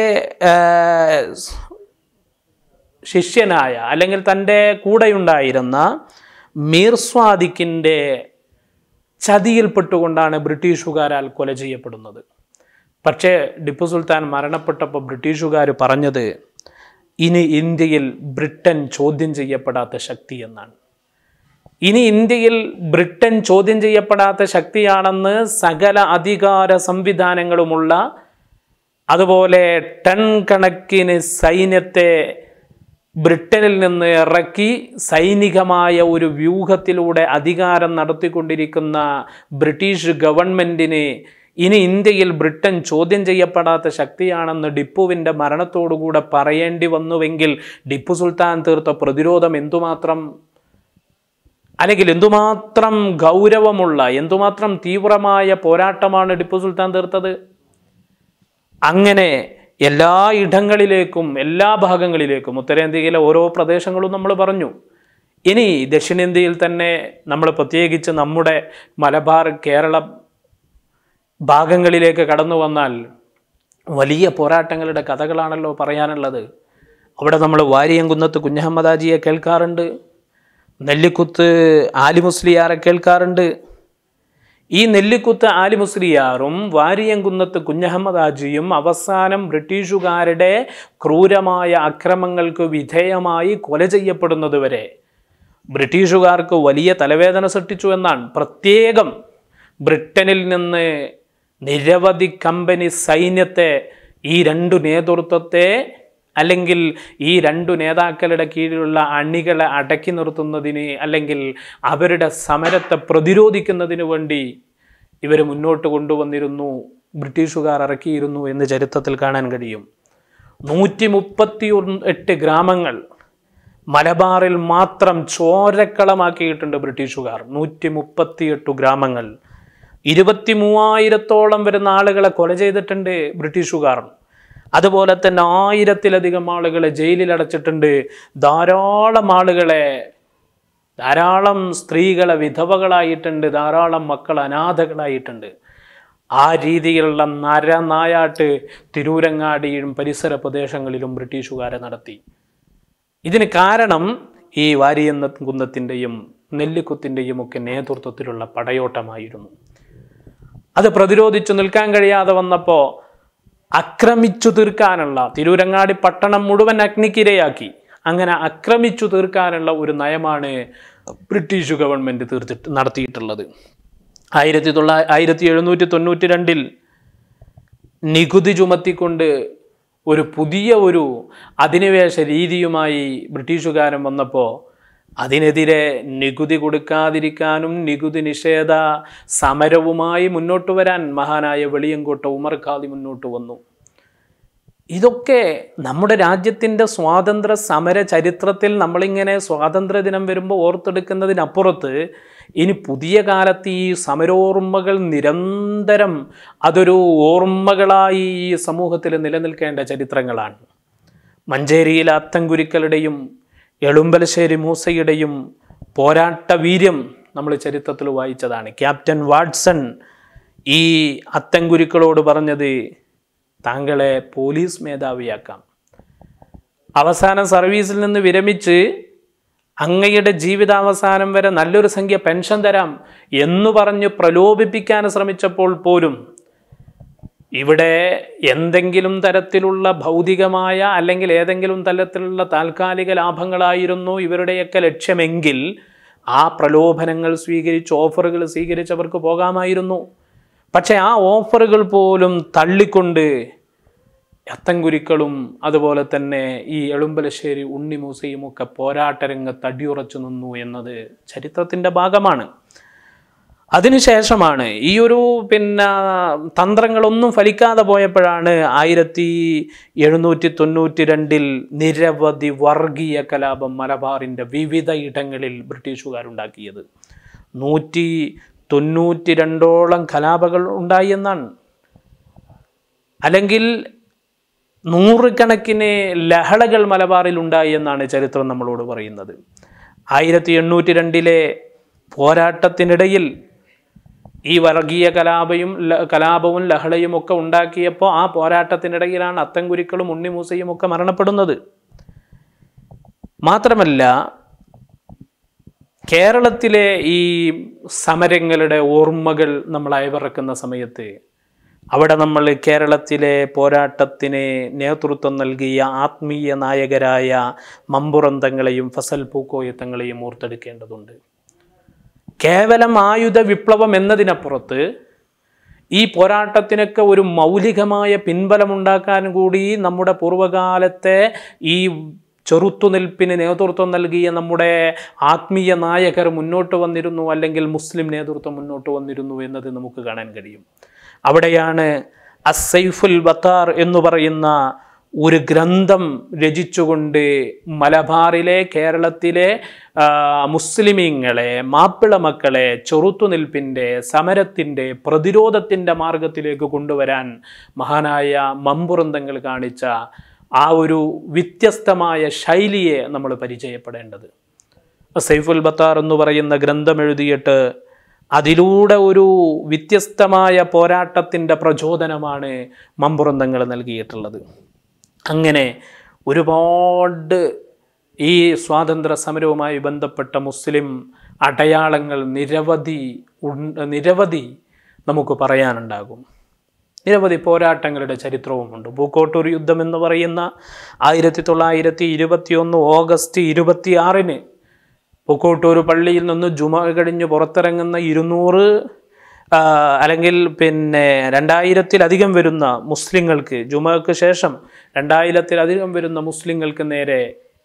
ശിഷ്യനായ അല്ലെങ്കിൽ തൻ്റെ കൂടെയുണ്ടായിരുന്ന മീർ സ്വാദിഖിൻ്റെ ചതിയിൽപ്പെട്ടുകൊണ്ടാണ് ബ്രിട്ടീഷുകാരാൽ കൊല ചെയ്യപ്പെടുന്നത് പക്ഷേ ടിപ്പു സുൽത്താൻ മരണപ്പെട്ടപ്പോൾ ബ്രിട്ടീഷുകാർ പറഞ്ഞത് ഇനി ഇന്ത്യയിൽ ബ്രിട്ടൻ ചോദ്യം ചെയ്യപ്പെടാത്ത ശക്തി എന്നാണ് ഇനി ഇന്ത്യയിൽ ബ്രിട്ടൻ ചോദ്യം ചെയ്യപ്പെടാത്ത ശക്തിയാണെന്ന് സകല അധികാര സംവിധാനങ്ങളുമുള്ള അതുപോലെ ടൺ കണക്കിന് സൈന്യത്തെ ബ്രിട്ടനിൽ നിന്ന് ഇറക്കി സൈനികമായ ഒരു വ്യൂഹത്തിലൂടെ അധികാരം നടത്തിക്കൊണ്ടിരിക്കുന്ന ബ്രിട്ടീഷ് ഗവൺമെൻറ്റിന് ഇനി ഇന്ത്യയിൽ ബ്രിട്ടൻ ചോദ്യം ചെയ്യപ്പെടാത്ത ശക്തിയാണെന്ന് ടിപ്പുവിൻ്റെ മരണത്തോടുകൂടെ പറയേണ്ടി വന്നുവെങ്കിൽ ടിപ്പു സുൽത്താൻ തീർത്ത പ്രതിരോധം എന്തുമാത്രം അല്ലെങ്കിൽ എന്തുമാത്രം ഗൗരവമുള്ള എന്തുമാത്രം തീവ്രമായ പോരാട്ടമാണ് ടിപ്പു സുൽത്താൻ തീർത്തത് അങ്ങനെ എല്ലാ ഇടങ്ങളിലേക്കും എല്ലാ ഭാഗങ്ങളിലേക്കും ഉത്തരേന്ത്യയിലെ ഓരോ പ്രദേശങ്ങളും നമ്മൾ പറഞ്ഞു ഇനി ദക്ഷിണേന്ത്യയിൽ തന്നെ നമ്മൾ പ്രത്യേകിച്ച് നമ്മുടെ മലബാർ കേരള ഭാഗങ്ങളിലേക്ക് കടന്നു വന്നാൽ വലിയ പോരാട്ടങ്ങളുടെ കഥകളാണല്ലോ പറയാനുള്ളത് അവിടെ നമ്മൾ വാരിയംകുന്നത്ത് കുഞ്ഞഹമ്മദാജിയെ കേൾക്കാറുണ്ട് നെല്ലിക്കുത്ത് ആലിമുസ്ലിയാറെ കേൾക്കാറുണ്ട് ഈ നെല്ലിക്കുത്ത് ആലിമുസ്ലിയാറും വാരിയംകുന്നത്ത് കുഞ്ഞഹമ്മദാജിയും അവസാനം ബ്രിട്ടീഷുകാരുടെ ക്രൂരമായ അക്രമങ്ങൾക്ക് വിധേയമായി കൊല ചെയ്യപ്പെടുന്നത് വരെ ബ്രിട്ടീഷുകാർക്ക് വലിയ തലവേദന സൃഷ്ടിച്ചു എന്നാണ് പ്രത്യേകം ബ്രിട്ടനിൽ നിന്ന് നിരവധി കമ്പനി സൈന്യത്തെ ഈ രണ്ടു നേതൃത്വത്തെ അല്ലെങ്കിൽ ഈ രണ്ടു നേതാക്കളുടെ കീഴിലുള്ള അണികളെ അടക്കി നിർത്തുന്നതിന് അല്ലെങ്കിൽ അവരുടെ സമരത്തെ പ്രതിരോധിക്കുന്നതിന് വേണ്ടി ഇവർ മുന്നോട്ട് കൊണ്ടുവന്നിരുന്നു ബ്രിട്ടീഷുകാർ ഇറക്കിയിരുന്നു എന്ന് ചരിത്രത്തിൽ കാണാൻ കഴിയും നൂറ്റി മുപ്പത്തി എട്ട് ഗ്രാമങ്ങൾ മലബാറിൽ മാത്രം ചോരക്കളമാക്കിയിട്ടുണ്ട് ബ്രിട്ടീഷുകാർ നൂറ്റി മുപ്പത്തിയെട്ട് ഗ്രാമങ്ങൾ ഇരുപത്തി മൂവായിരത്തോളം വരുന്ന ആളുകളെ കൊല ചെയ്തിട്ടുണ്ട് ബ്രിട്ടീഷുകാർ അതുപോലെ തന്നെ ആയിരത്തിലധികം ആളുകളെ ജയിലിൽ അടച്ചിട്ടുണ്ട് ധാരാളം ആളുകളെ ധാരാളം സ്ത്രീകളെ വിധവകളായിട്ടുണ്ട് ധാരാളം മക്കൾ അനാഥകളായിട്ടുണ്ട് ആ രീതിയിലുള്ള നരനായാട്ട് തിരൂരങ്ങാടിയിലും പരിസര പ്രദേശങ്ങളിലും ബ്രിട്ടീഷുകാരെ നടത്തി ഇതിന് കാരണം ഈ വാരിയന്ന കുന്നത്തിൻ്റെയും നെല്ലിക്കുത്തിൻ്റെയും ഒക്കെ നേതൃത്വത്തിലുള്ള പടയോട്ടമായിരുന്നു അത് പ്രതിരോധിച്ചു നിൽക്കാൻ കഴിയാതെ വന്നപ്പോൾ ആക്രമിച്ചു തീർക്കാനുള്ള തിരൂരങ്ങാടി പട്ടണം മുഴുവൻ അഗ്നിക്കിരയാക്കി അങ്ങനെ ആക്രമിച്ചു തീർക്കാനുള്ള ഒരു നയമാണ് ബ്രിട്ടീഷ് ഗവൺമെൻറ് തീർത്തിട്ട് നടത്തിയിട്ടുള്ളത് ആയിരത്തി തൊള്ള ആയിരത്തി എഴുന്നൂറ്റി തൊണ്ണൂറ്റി രണ്ടിൽ നികുതി ചുമത്തിക്കൊണ്ട് ഒരു പുതിയ ഒരു അധിനിവേശ രീതിയുമായി ബ്രിട്ടീഷുകാരൻ വന്നപ്പോൾ അതിനെതിരെ നികുതി കൊടുക്കാതിരിക്കാനും നികുതി നിഷേധ സമരവുമായി മുന്നോട്ട് വരാൻ മഹാനായ വെളിയങ്കോട്ട ഉമർ ഖാദി മുന്നോട്ട് വന്നു ഇതൊക്കെ നമ്മുടെ രാജ്യത്തിൻ്റെ സ്വാതന്ത്ര്യ സമര ചരിത്രത്തിൽ നമ്മളിങ്ങനെ സ്വാതന്ത്ര്യ ദിനം വരുമ്പോൾ ഓർത്തെടുക്കുന്നതിനപ്പുറത്ത് ഇനി പുതിയ കാലത്ത് ഈ സമരോർമ്മകൾ നിരന്തരം അതൊരു ഓർമ്മകളായി ഈ സമൂഹത്തിൽ നിലനിൽക്കേണ്ട ചരിത്രങ്ങളാണ് മഞ്ചേരിയിലെ അത്തൻകുരുക്കളുടെയും എളുമ്പലശ്ശേരി മൂസയുടെയും പോരാട്ട വീര്യം നമ്മൾ ചരിത്രത്തിൽ വായിച്ചതാണ് ക്യാപ്റ്റൻ വാട്സൺ ഈ അത്തൻകുരുക്കളോട് പറഞ്ഞത് താങ്കളെ പോലീസ് മേധാവിയാക്കാം അവസാന സർവീസിൽ നിന്ന് വിരമിച്ച് അങ്ങയുടെ ജീവിതാവസാനം വരെ നല്ലൊരു സംഖ്യ പെൻഷൻ തരാം എന്ന് പറഞ്ഞ് പ്രലോഭിപ്പിക്കാൻ ശ്രമിച്ചപ്പോൾ പോലും ഇവിടെ എന്തെങ്കിലും തരത്തിലുള്ള ഭൗതികമായ അല്ലെങ്കിൽ ഏതെങ്കിലും തരത്തിലുള്ള താൽക്കാലിക ലാഭങ്ങളായിരുന്നു ഇവരുടെയൊക്കെ ലക്ഷ്യമെങ്കിൽ ആ പ്രലോഭനങ്ങൾ സ്വീകരിച്ച് ഓഫറുകൾ സ്വീകരിച്ച് അവർക്ക് പോകാമായിരുന്നു പക്ഷേ ആ ഓഫറുകൾ പോലും തള്ളിക്കൊണ്ട് അത്തൻകുരുക്കളും അതുപോലെ തന്നെ ഈ എളുമ്പലശ്ശേരി ഉണ്ണിമൂസയും ഒക്കെ പോരാട്ടരംഗത്ത് അടിയുറച്ചു നിന്നു എന്നത് ചരിത്രത്തിൻ്റെ ഭാഗമാണ് അതിനുശേഷമാണ് ഈ ഒരു പിന്നെ തന്ത്രങ്ങളൊന്നും ഫലിക്കാതെ പോയപ്പോഴാണ് ആയിരത്തി എഴുന്നൂറ്റി തൊണ്ണൂറ്റി രണ്ടിൽ നിരവധി വർഗീയ കലാപം മലബാറിൻ്റെ വിവിധ ഇടങ്ങളിൽ ബ്രിട്ടീഷുകാരുണ്ടാക്കിയത് നൂറ്റി തൊണ്ണൂറ്റി രണ്ടോളം കലാപങ്ങൾ ഉണ്ടായി എന്നാണ് അല്ലെങ്കിൽ നൂറുകണക്കിന് ലഹളകൾ മലബാറിൽ ഉണ്ടായി എന്നാണ് ചരിത്രം നമ്മളോട് പറയുന്നത് ആയിരത്തി എണ്ണൂറ്റി രണ്ടിലെ പോരാട്ടത്തിനിടയിൽ ഈ വർഗീയ കലാപയും ല- കലാപവും ലഹളയും ഒക്കെ ഉണ്ടാക്കിയപ്പോൾ ആ പോരാട്ടത്തിനിടയിലാണ് അത്തൻകുരുക്കളും ഉണ്ണിമൂസയും ഒക്കെ മരണപ്പെടുന്നത് മാത്രമല്ല കേരളത്തിലെ ഈ സമരങ്ങളുടെ ഓർമ്മകൾ നമ്മൾ അയവിറക്കുന്ന സമയത്ത് അവിടെ നമ്മൾ കേരളത്തിലെ പോരാട്ടത്തിന് നേതൃത്വം നൽകിയ ആത്മീയ നായകരായ മമ്പുറന്തങ്ങളെയും ഫസൽ പൂക്കോയത്തങ്ങളെയും ഓർത്തെടുക്കേണ്ടതുണ്ട് കേവലം ആയുധ വിപ്ലവം എന്നതിനപ്പുറത്ത് ഈ പോരാട്ടത്തിനൊക്കെ ഒരു മൗലികമായ പിൻബലമുണ്ടാക്കാൻ കൂടി നമ്മുടെ പൂർവ്വകാലത്തെ ഈ ചെറുത്തുനിൽപ്പിന് നേതൃത്വം നൽകിയ നമ്മുടെ ആത്മീയ നായകർ മുന്നോട്ട് വന്നിരുന്നു അല്ലെങ്കിൽ മുസ്ലിം നേതൃത്വം മുന്നോട്ട് വന്നിരുന്നു എന്നത് നമുക്ക് കാണാൻ കഴിയും അവിടെയാണ് അസൈഫുൽ ബത്താർ എന്ന് പറയുന്ന ഒരു ഗ്രന്ഥം രചിച്ചുകൊണ്ട് മലബാറിലെ കേരളത്തിലെ ആ, മുസ്ലിമീങ്ങളെ മാപ്പിള മക്കളെ ചെറുത്തുനിൽപ്പിൻ്റെ സമരത്തിൻ്റെ പ്രതിരോധത്തിൻ്റെ മാർഗത്തിലേക്ക് കൊണ്ടുവരാൻ മഹാനായ മമ്പുറന്തങ്ങൾ കാണിച്ച ആ ഒരു വ്യത്യസ്തമായ ശൈലിയെ നമ്മൾ പരിചയപ്പെടേണ്ടത് സൈഫുൽ ബത്താർ എന്ന് പറയുന്ന ഗ്രന്ഥം എഴുതിയിട്ട് അതിലൂടെ ഒരു വ്യത്യസ്തമായ പോരാട്ടത്തിൻ്റെ പ്രചോദനമാണ് മമ്പുറന്തങ്ങൾ നൽകിയിട്ടുള്ളത് അങ്ങനെ ഒരുപാട് ഈ സ്വാതന്ത്ര്യ സമരവുമായി ബന്ധപ്പെട്ട മുസ്ലിം അടയാളങ്ങൾ നിരവധി ഉണ്ട് നിരവധി നമുക്ക് പറയാനുണ്ടാകും നിരവധി പോരാട്ടങ്ങളുടെ ചരിത്രവുമുണ്ട് പൂക്കോട്ടൂർ യുദ്ധം എന്ന് പറയുന്ന ആയിരത്തി തൊള്ളായിരത്തി ഇരുപത്തി ഒന്ന് ഓഗസ്റ്റ് ഇരുപത്തി ആറിന് പൂക്കോട്ടൂർ പള്ളിയിൽ നിന്ന് ജുമ കഴിഞ്ഞ് പുറത്തിറങ്ങുന്ന ഇരുന്നൂറ് ആ, അല്ലെങ്കിൽ പിന്നെ രണ്ടായിരത്തിലധികം വരുന്ന മുസ്ലിങ്ങൾക്ക് ജുമക്ക് ശേഷം രണ്ടായിരത്തിലധികം വരുന്ന മുസ്ലിങ്ങൾക്ക് നേരെ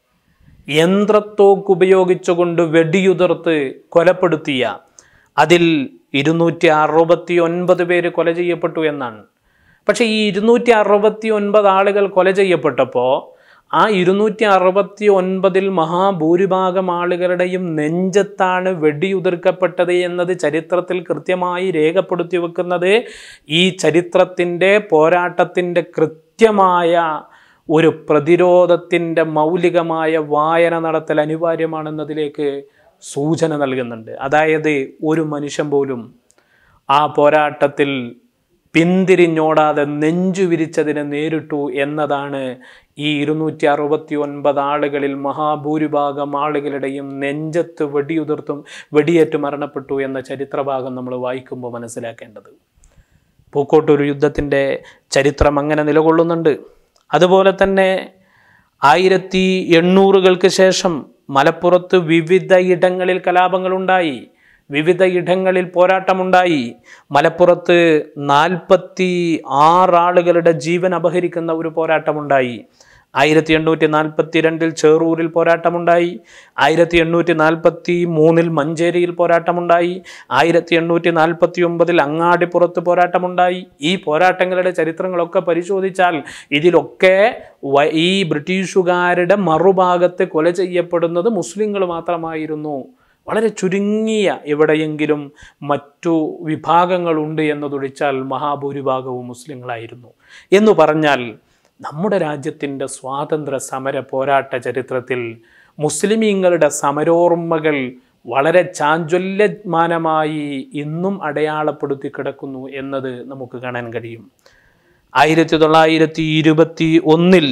യന്ത്രത്തോക്ക് ഉപയോഗിച്ചുകൊണ്ട് വെടിയുതിർത്ത് കൊലപ്പെടുത്തിയ അതിൽ ഇരുന്നൂറ്റി അറുപത്തി ഒൻപത് പേര് കൊല ചെയ്യപ്പെട്ടു എന്നാണ് പക്ഷേ ഈ ഇരുന്നൂറ്റി അറുപത്തി ഒൻപത് ആളുകൾ കൊല ചെയ്യപ്പെട്ടപ്പോൾ ആ ഇരുന്നൂറ്റി അറുപത്തി ഒൻപതിൽ മഹാഭൂരിഭാഗം ആളുകളുടെയും നെഞ്ചത്താണ് വെടിയുതിർക്കപ്പെട്ടത് എന്നത് ചരിത്രത്തിൽ കൃത്യമായി രേഖപ്പെടുത്തി വെക്കുന്നത് ഈ ചരിത്രത്തിൻ്റെ പോരാട്ടത്തിൻ്റെ കൃത്യമായ ഒരു പ്രതിരോധത്തിൻ്റെ മൗലികമായ വായന നടത്തൽ അനിവാര്യമാണെന്നതിലേക്ക് സൂചന നൽകുന്നുണ്ട് അതായത് ഒരു മനുഷ്യൻ പോലും ആ പോരാട്ടത്തിൽ പിന്തിരിഞ്ഞോടാതെ നെഞ്ചു വിരിച്ചതിനെ നേരിട്ടു എന്നതാണ് ഈ ഇരുന്നൂറ്റി അറുപത്തി ഒൻപത് ആളുകളിൽ മഹാഭൂരിഭാഗം ആളുകളുടെയും നെഞ്ചത്ത് വെടിയുതിർത്തും വെടിയേറ്റ് മരണപ്പെട്ടു എന്ന ചരിത്രഭാഗം നമ്മൾ വായിക്കുമ്പോൾ മനസ്സിലാക്കേണ്ടത് പൂക്കോട്ടൂർ യുദ്ധത്തിൻ്റെ ചരിത്രം അങ്ങനെ നിലകൊള്ളുന്നുണ്ട് അതുപോലെ തന്നെ ആയിരത്തി എണ്ണൂറുകൾക്ക് ശേഷം മലപ്പുറത്ത് വിവിധ ഇടങ്ങളിൽ കലാപങ്ങളുണ്ടായി വിവിധ ഇടങ്ങളിൽ പോരാട്ടമുണ്ടായി മലപ്പുറത്ത് നാൽപ്പത്തി ആറാളുകളുടെ ജീവൻ അപഹരിക്കുന്ന ഒരു പോരാട്ടമുണ്ടായി ആയിരത്തി എണ്ണൂറ്റി നാൽപ്പത്തി രണ്ടിൽ ചേറൂരിൽ പോരാട്ടമുണ്ടായി ആയിരത്തി എണ്ണൂറ്റി നാൽപ്പത്തി മൂന്നിൽ മഞ്ചേരിയിൽ പോരാട്ടമുണ്ടായി ആയിരത്തി എണ്ണൂറ്റി നാൽപ്പത്തി ഒമ്പതിൽ അങ്ങാടിപ്പുറത്ത് പോരാട്ടമുണ്ടായി ഈ പോരാട്ടങ്ങളുടെ ചരിത്രങ്ങളൊക്കെ പരിശോധിച്ചാൽ ഇതിലൊക്കെ വ- ഈ ബ്രിട്ടീഷുകാരുടെ മറുഭാഗത്ത് കൊല ചെയ്യപ്പെടുന്നത് മുസ്ലിങ്ങൾ മാത്രമായിരുന്നു വളരെ ചുരുങ്ങിയ എവിടെയെങ്കിലും മറ്റു വിഭാഗങ്ങളുണ്ട് എന്നതൊഴിച്ചാൽ മഹാഭൂരിഭാഗവും മുസ്ലിങ്ങളായിരുന്നു എന്ന് പറഞ്ഞാൽ നമ്മുടെ രാജ്യത്തിൻ്റെ സ്വാതന്ത്ര്യ സമര പോരാട്ട ചരിത്രത്തിൽ മുസ്ലിമീങ്ങളുടെ സമരോർമ്മകൾ വളരെ ചാഞ്ചല്യമാനമായി ഇന്നും അടയാളപ്പെടുത്തി കിടക്കുന്നു എന്നത് നമുക്ക് കാണാൻ കഴിയും ആയിരത്തി തൊള്ളായിരത്തി ഇരുപത്തി ഒന്നിൽ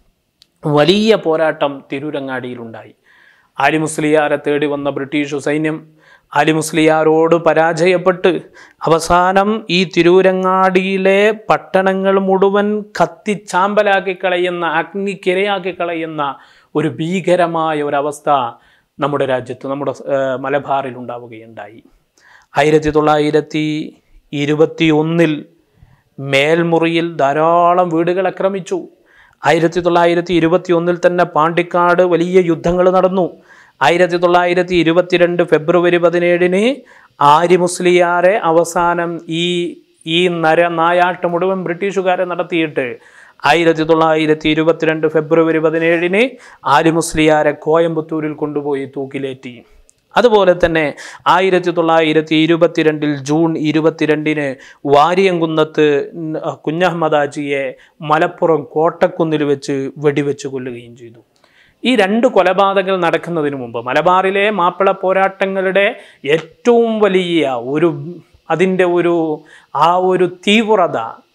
വലിയ പോരാട്ടം തിരൂരങ്ങാടിയിലുണ്ടായി ആലി മുസ്ലിയാരെ തേടി വന്ന ബ്രിട്ടീഷ് സൈന്യം ആലിമുസ്ലിയാരോട് പരാജയപ്പെട്ട് അവസാനം ഈ തിരൂരങ്ങാടിയിലെ പട്ടണങ്ങൾ മുഴുവൻ കത്തിച്ചാമ്പലാക്കി കളയുന്ന അഗ്നിക്കിരയാക്കി കളയുന്ന ഒരു ഭീകരമായ ഒരവസ്ഥ നമ്മുടെ രാജ്യത്ത് നമ്മുടെ ഏഹ്, മലബാറിൽ ഉണ്ടാവുകയുണ്ടായി ആയിരത്തി തൊള്ളായിരത്തി ഇരുപത്തി ഒന്നിൽ മേൽമുറിയിൽ ധാരാളം വീടുകൾ ആക്രമിച്ചു ആയിരത്തി തൊള്ളായിരത്തി ഇരുപത്തി ഒന്നിൽ തന്നെ പാണ്ടിക്കാട് വലിയ യുദ്ധങ്ങൾ നടന്നു ആയിരത്തി തൊള്ളായിരത്തി ഇരുപത്തിരണ്ട് ഫെബ്രുവരി പതിനേഴിന് ആര്യ മുസ്ലിയാരെ അവസാനം ഈ ഈ നര നായാട്ട് മുഴുവൻ ബ്രിട്ടീഷുകാരെ നടത്തിയിട്ട് ആയിരത്തി തൊള്ളായിരത്തി ഇരുപത്തിരണ്ട് ഫെബ്രുവരി പതിനേഴിന് ആര്യ മുസ്ലിയാരെ കോയമ്പത്തൂരിൽ കൊണ്ടുപോയി തൂക്കിലേറ്റി അതുപോലെ തന്നെ ആയിരത്തി തൊള്ളായിരത്തി ഇരുപത്തിരണ്ടിൽ ജൂൺ ഇരുപത്തിരണ്ടിന് വാരിയംകുന്നത്ത് ന- കുഞ്ഞഹമ്മദാജിയെ മലപ്പുറം കോട്ടക്കുന്നിൽ വെച്ച് വെടിവെച്ച് കൊല്ലുകയും ചെയ്തു ഈ രണ്ട് കൊലപാതകങ്ങൾ നടക്കുന്നതിന് മുമ്പ് മലബാറിലെ മാപ്പിള പോരാട്ടങ്ങളുടെ ഏറ്റവും വലിയ ഒരു അതിൻ്റെ ഒരു ആ ഒരു തീവ്രത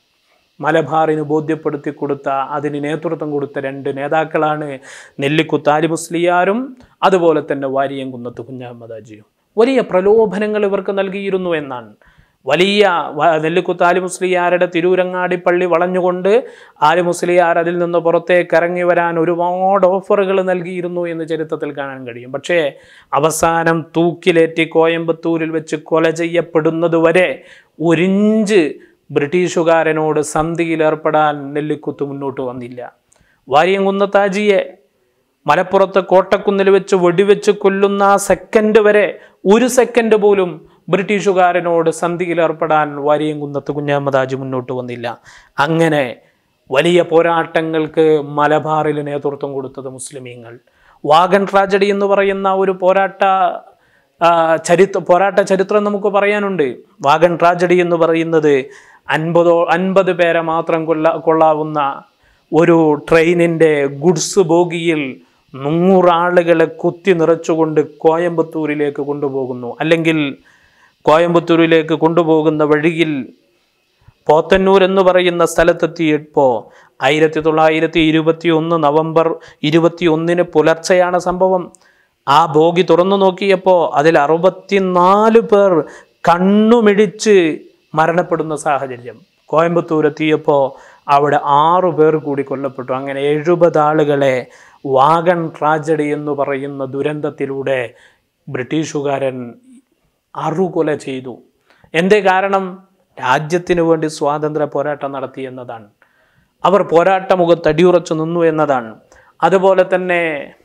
മലബാറിന് ബോധ്യപ്പെടുത്തി കൊടുത്ത അതിന് നേതൃത്വം കൊടുത്ത രണ്ട് നേതാക്കളാണ് നെല്ലിക്കുത്ത് ആലി മുസ്ലിയാരും അതുപോലെ തന്നെ വാരിയംകുന്നത്ത് കുഞ്ഞഹമ്മദാജിയും വലിയ പ്രലോഭനങ്ങൾ ഇവർക്ക് നൽകിയിരുന്നു എന്നാണ് വലിയ വ- നെല്ലിക്കുത്ത് ആലി മുസ്ലിയാരുടെ തിരൂരങ്ങാടി പള്ളി വളഞ്ഞുകൊണ്ട് ആലി മുസ്ലിയാർ അതിൽ നിന്ന് പുറത്തേക്ക് ഇറങ്ങി വരാൻ ഒരുപാട് ഓഫറുകൾ നൽകിയിരുന്നു എന്ന് ചരിത്രത്തിൽ കാണാൻ കഴിയും പക്ഷേ അവസാനം തൂക്കിലേറ്റി കോയമ്പത്തൂരിൽ വെച്ച് കൊല ചെയ്യപ്പെടുന്നതുവരെ ഒരിഞ്ച് ബ്രിട്ടീഷുകാരനോട് സന്ധിയിലേർപ്പെടാൻ നെല്ലിക്കുത്ത് മുന്നോട്ട് വന്നില്ല വാര്യംകുന്നത്താജിയെ മലപ്പുറത്ത് കോട്ടക്കുന്നിൽ വെച്ച് വെടിവെച്ച് കൊല്ലുന്ന ആ സെക്കൻഡ് വരെ ഒരു സെക്കൻഡ് പോലും ബ്രിട്ടീഷുകാരനോട് സന്ധിയിലേർപ്പെടാൻ വാര്യംകുന്നത്ത് കുഞ്ഞഹമ്മദാജി മുന്നോട്ട് വന്നില്ല അങ്ങനെ വലിയ പോരാട്ടങ്ങൾക്ക് മലബാറിൽ നേതൃത്വം കൊടുത്തത് മുസ്ലിമീങ്ങൾ വാഗൺ ട്രാജഡി എന്ന് പറയുന്ന ഒരു പോരാട്ട ആ, ചരിത്ര പോരാട്ട ചരിത്രം നമുക്ക് പറയാനുണ്ട് വാഗൺ ട്രാജഡി എന്ന് പറയുന്നത് അൻപതോ അൻപത് പേരെ മാത്രം കൊല്ല കൊള്ളാവുന്ന ഒരു ട്രെയിനിൻ്റെ ഗുഡ്സ് ബോഗിയിൽ നൂറാളുകളെ കുത്തി നിറച്ചുകൊണ്ട് കോയമ്പത്തൂരിലേക്ക് കൊണ്ടുപോകുന്നു അല്ലെങ്കിൽ കോയമ്പത്തൂരിലേക്ക് കൊണ്ടുപോകുന്ന വഴിയിൽ പോത്തന്നൂർ എന്ന് പറയുന്ന സ്ഥലത്തെത്തിയപ്പോൾ ആയിരത്തി തൊള്ളായിരത്തി ഇരുപത്തി ഒന്ന് നവംബർ ഇരുപത്തി ഒന്നിന് പുലർച്ചെയാണ് സംഭവം ആ ബോഗി തുറന്നു നോക്കിയപ്പോൾ അതിൽ അറുപത്തിനാല് പേർ കണ്ണുമിടിച്ച് മരണപ്പെടുന്ന സാഹചര്യം കോയമ്പത്തൂർ എത്തിയപ്പോൾ അവിടെ ആറു പേർ കൂടി കൊല്ലപ്പെട്ടു അങ്ങനെ എഴുപത് ആളുകളെ വാഗൺ ട്രാജഡി എന്ന് പറയുന്ന ദുരന്തത്തിലൂടെ ബ്രിട്ടീഷുകാരൻ അറുകൊല ചെയ്തു എന്തേ കാരണം രാജ്യത്തിനു വേണ്ടി സ്വാതന്ത്ര്യ പോരാട്ടം നടത്തി എന്നതാണ് അവർ പോരാട്ട മുഖത്ത് അടിയുറച്ചു നിന്നു എന്നതാണ് അതുപോലെ തന്നെ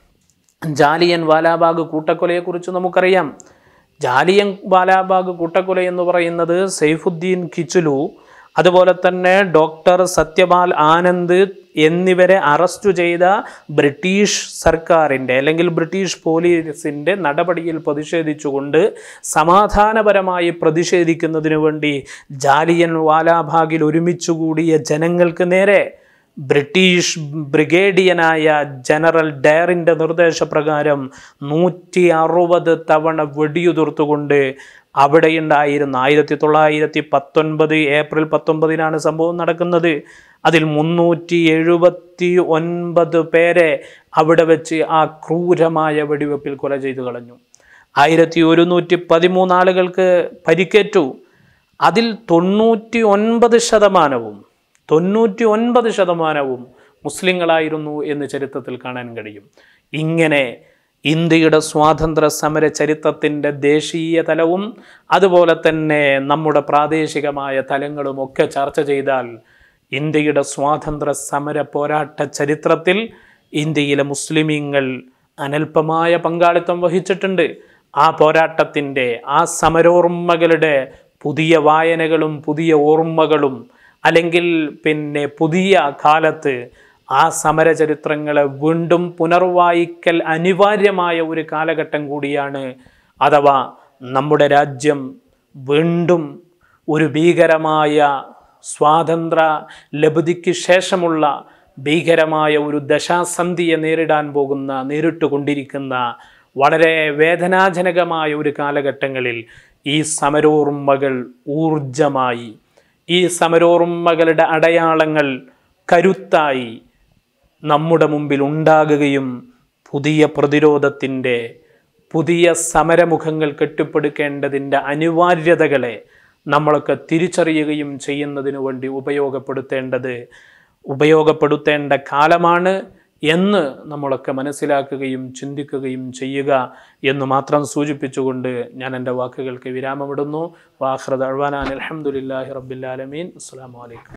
ജാലിയൻ വാലാബാഗ് കൂട്ടക്കൊലയെക്കുറിച്ച് നമുക്കറിയാം ജാലിയൻ വാലാബാഗ് കൂട്ടക്കൊല എന്ന് പറയുന്നത് സൈഫുദ്ദീൻ കിച്ചുലു അതുപോലെ തന്നെ ഡോക്ടർ സത്യപാൽ ആനന്ദ് എന്നിവരെ അറസ്റ്റ് ചെയ്ത ബ്രിട്ടീഷ് സർക്കാരിൻ്റെ അല്ലെങ്കിൽ ബ്രിട്ടീഷ് പോലീസിൻ്റെ നടപടിയിൽ പ്രതിഷേധിച്ചുകൊണ്ട് സമാധാനപരമായി പ്രതിഷേധിക്കുന്നതിനു വേണ്ടി ജാലിയൻ വാലാബാഗിൽ ഒരുമിച്ചുകൂടിയ ജനങ്ങൾക്ക് നേരെ ബ്രിട്ടീഷ് ബ്രിഗേഡിയനായ ജനറൽ ഡയറിൻ്റെ നിർദ്ദേശപ്രകാരം നൂറ്റി അറുപത് തവണ വെടിയുതിർത്തുകൊണ്ട് അവിടെയുണ്ടായിരുന്ന ആയിരത്തി തൊള്ളായിരത്തി പത്തൊൻപത് ഏപ്രിൽ പത്തൊമ്പതിനാണ് സംഭവം നടക്കുന്നത് അതിൽ മുന്നൂറ്റി എഴുപത്തി ഒൻപത് പേരെ അവിടെ വെച്ച് ആ ക്രൂരമായ വെടിവെപ്പിൽ കൊല ചെയ്തു കളഞ്ഞു ആയിരത്തി ഒരുന്നൂറ്റി പതിമൂന്ന് ആളുകൾക്ക് പരിക്കേറ്റു അതിൽ തൊണ്ണൂറ്റി ഒൻപത് ശതമാനവും തൊണ്ണൂറ്റി ഒൻപത് ശതമാനവും മുസ്ലിങ്ങളായിരുന്നു എന്ന് ചരിത്രത്തിൽ കാണാൻ കഴിയും ഇങ്ങനെ ഇന്ത്യയുടെ സ്വാതന്ത്ര്യ സമര ചരിത്രത്തിൻ്റെ ദേശീയ തലവും അതുപോലെ തന്നെ നമ്മുടെ പ്രാദേശികമായ തലങ്ങളും ഒക്കെ ചർച്ച ചെയ്താൽ ഇന്ത്യയുടെ സ്വാതന്ത്ര്യ സമര പോരാട്ട ചരിത്രത്തിൽ ഇന്ത്യയിലെ മുസ്ലിമീങ്ങൾ അനൽപമായ പങ്കാളിത്തം വഹിച്ചിട്ടുണ്ട് ആ പോരാട്ടത്തിൻ്റെ ആ സമരോർമ്മകളുടെ പുതിയ വായനകളും പുതിയ ഓർമ്മകളും അല്ലെങ്കിൽ പിന്നെ പുതിയ കാലത്ത് ആ സമരചരിത്രങ്ങളെ വീണ്ടും പുനർവായിക്കൽ അനിവാര്യമായ ഒരു കാലഘട്ടം കൂടിയാണ് അഥവാ നമ്മുടെ രാജ്യം വീണ്ടും ഒരു ഭീകരമായ സ്വാതന്ത്ര്യ ലബ്ധിക്ക് ശേഷമുള്ള ഭീകരമായ ഒരു ദശാസന്ധിയെ നേരിടാൻ പോകുന്ന നേരിട്ടുകൊണ്ടിരിക്കുന്ന വളരെ വേദനാജനകമായ ഒരു കാലഘട്ടങ്ങളിൽ ഈ സമരോർമ്മകൾ ഊർജമായി ഈ സമരോർമ്മകളുടെ അടയാളങ്ങൾ കരുത്തായി നമ്മുടെ മുമ്പിൽ ഉണ്ടാകുകയും പുതിയ പ്രതിരോധത്തിൻ്റെ പുതിയ സമരമുഖങ്ങൾ കെട്ടിപ്പടുക്കേണ്ടതിൻ്റെ അനിവാര്യതകളെ നമ്മളൊക്കെ തിരിച്ചറിയുകയും ചെയ്യുന്നതിനു വേണ്ടി ഉപയോഗപ്പെടുത്തേണ്ടത് ഉപയോഗപ്പെടുത്തേണ്ട കാലമാണ് എന്ന് നമ്മളൊക്കെ മനസ്സിലാക്കുകയും ചിന്തിക്കുകയും ചെയ്യുക എന്ന് മാത്രം സൂചിപ്പിച്ചുകൊണ്ട് ഞാൻ എൻ്റെ വാക്കുകൾക്ക് വിരാമമിടുന്നു വാഹ്റദ് അഴ്വാനാൻ അലഹമുല്ലാഹി റബ്ബില്ലാലമീൻ അസ്സാം വലൈക്കും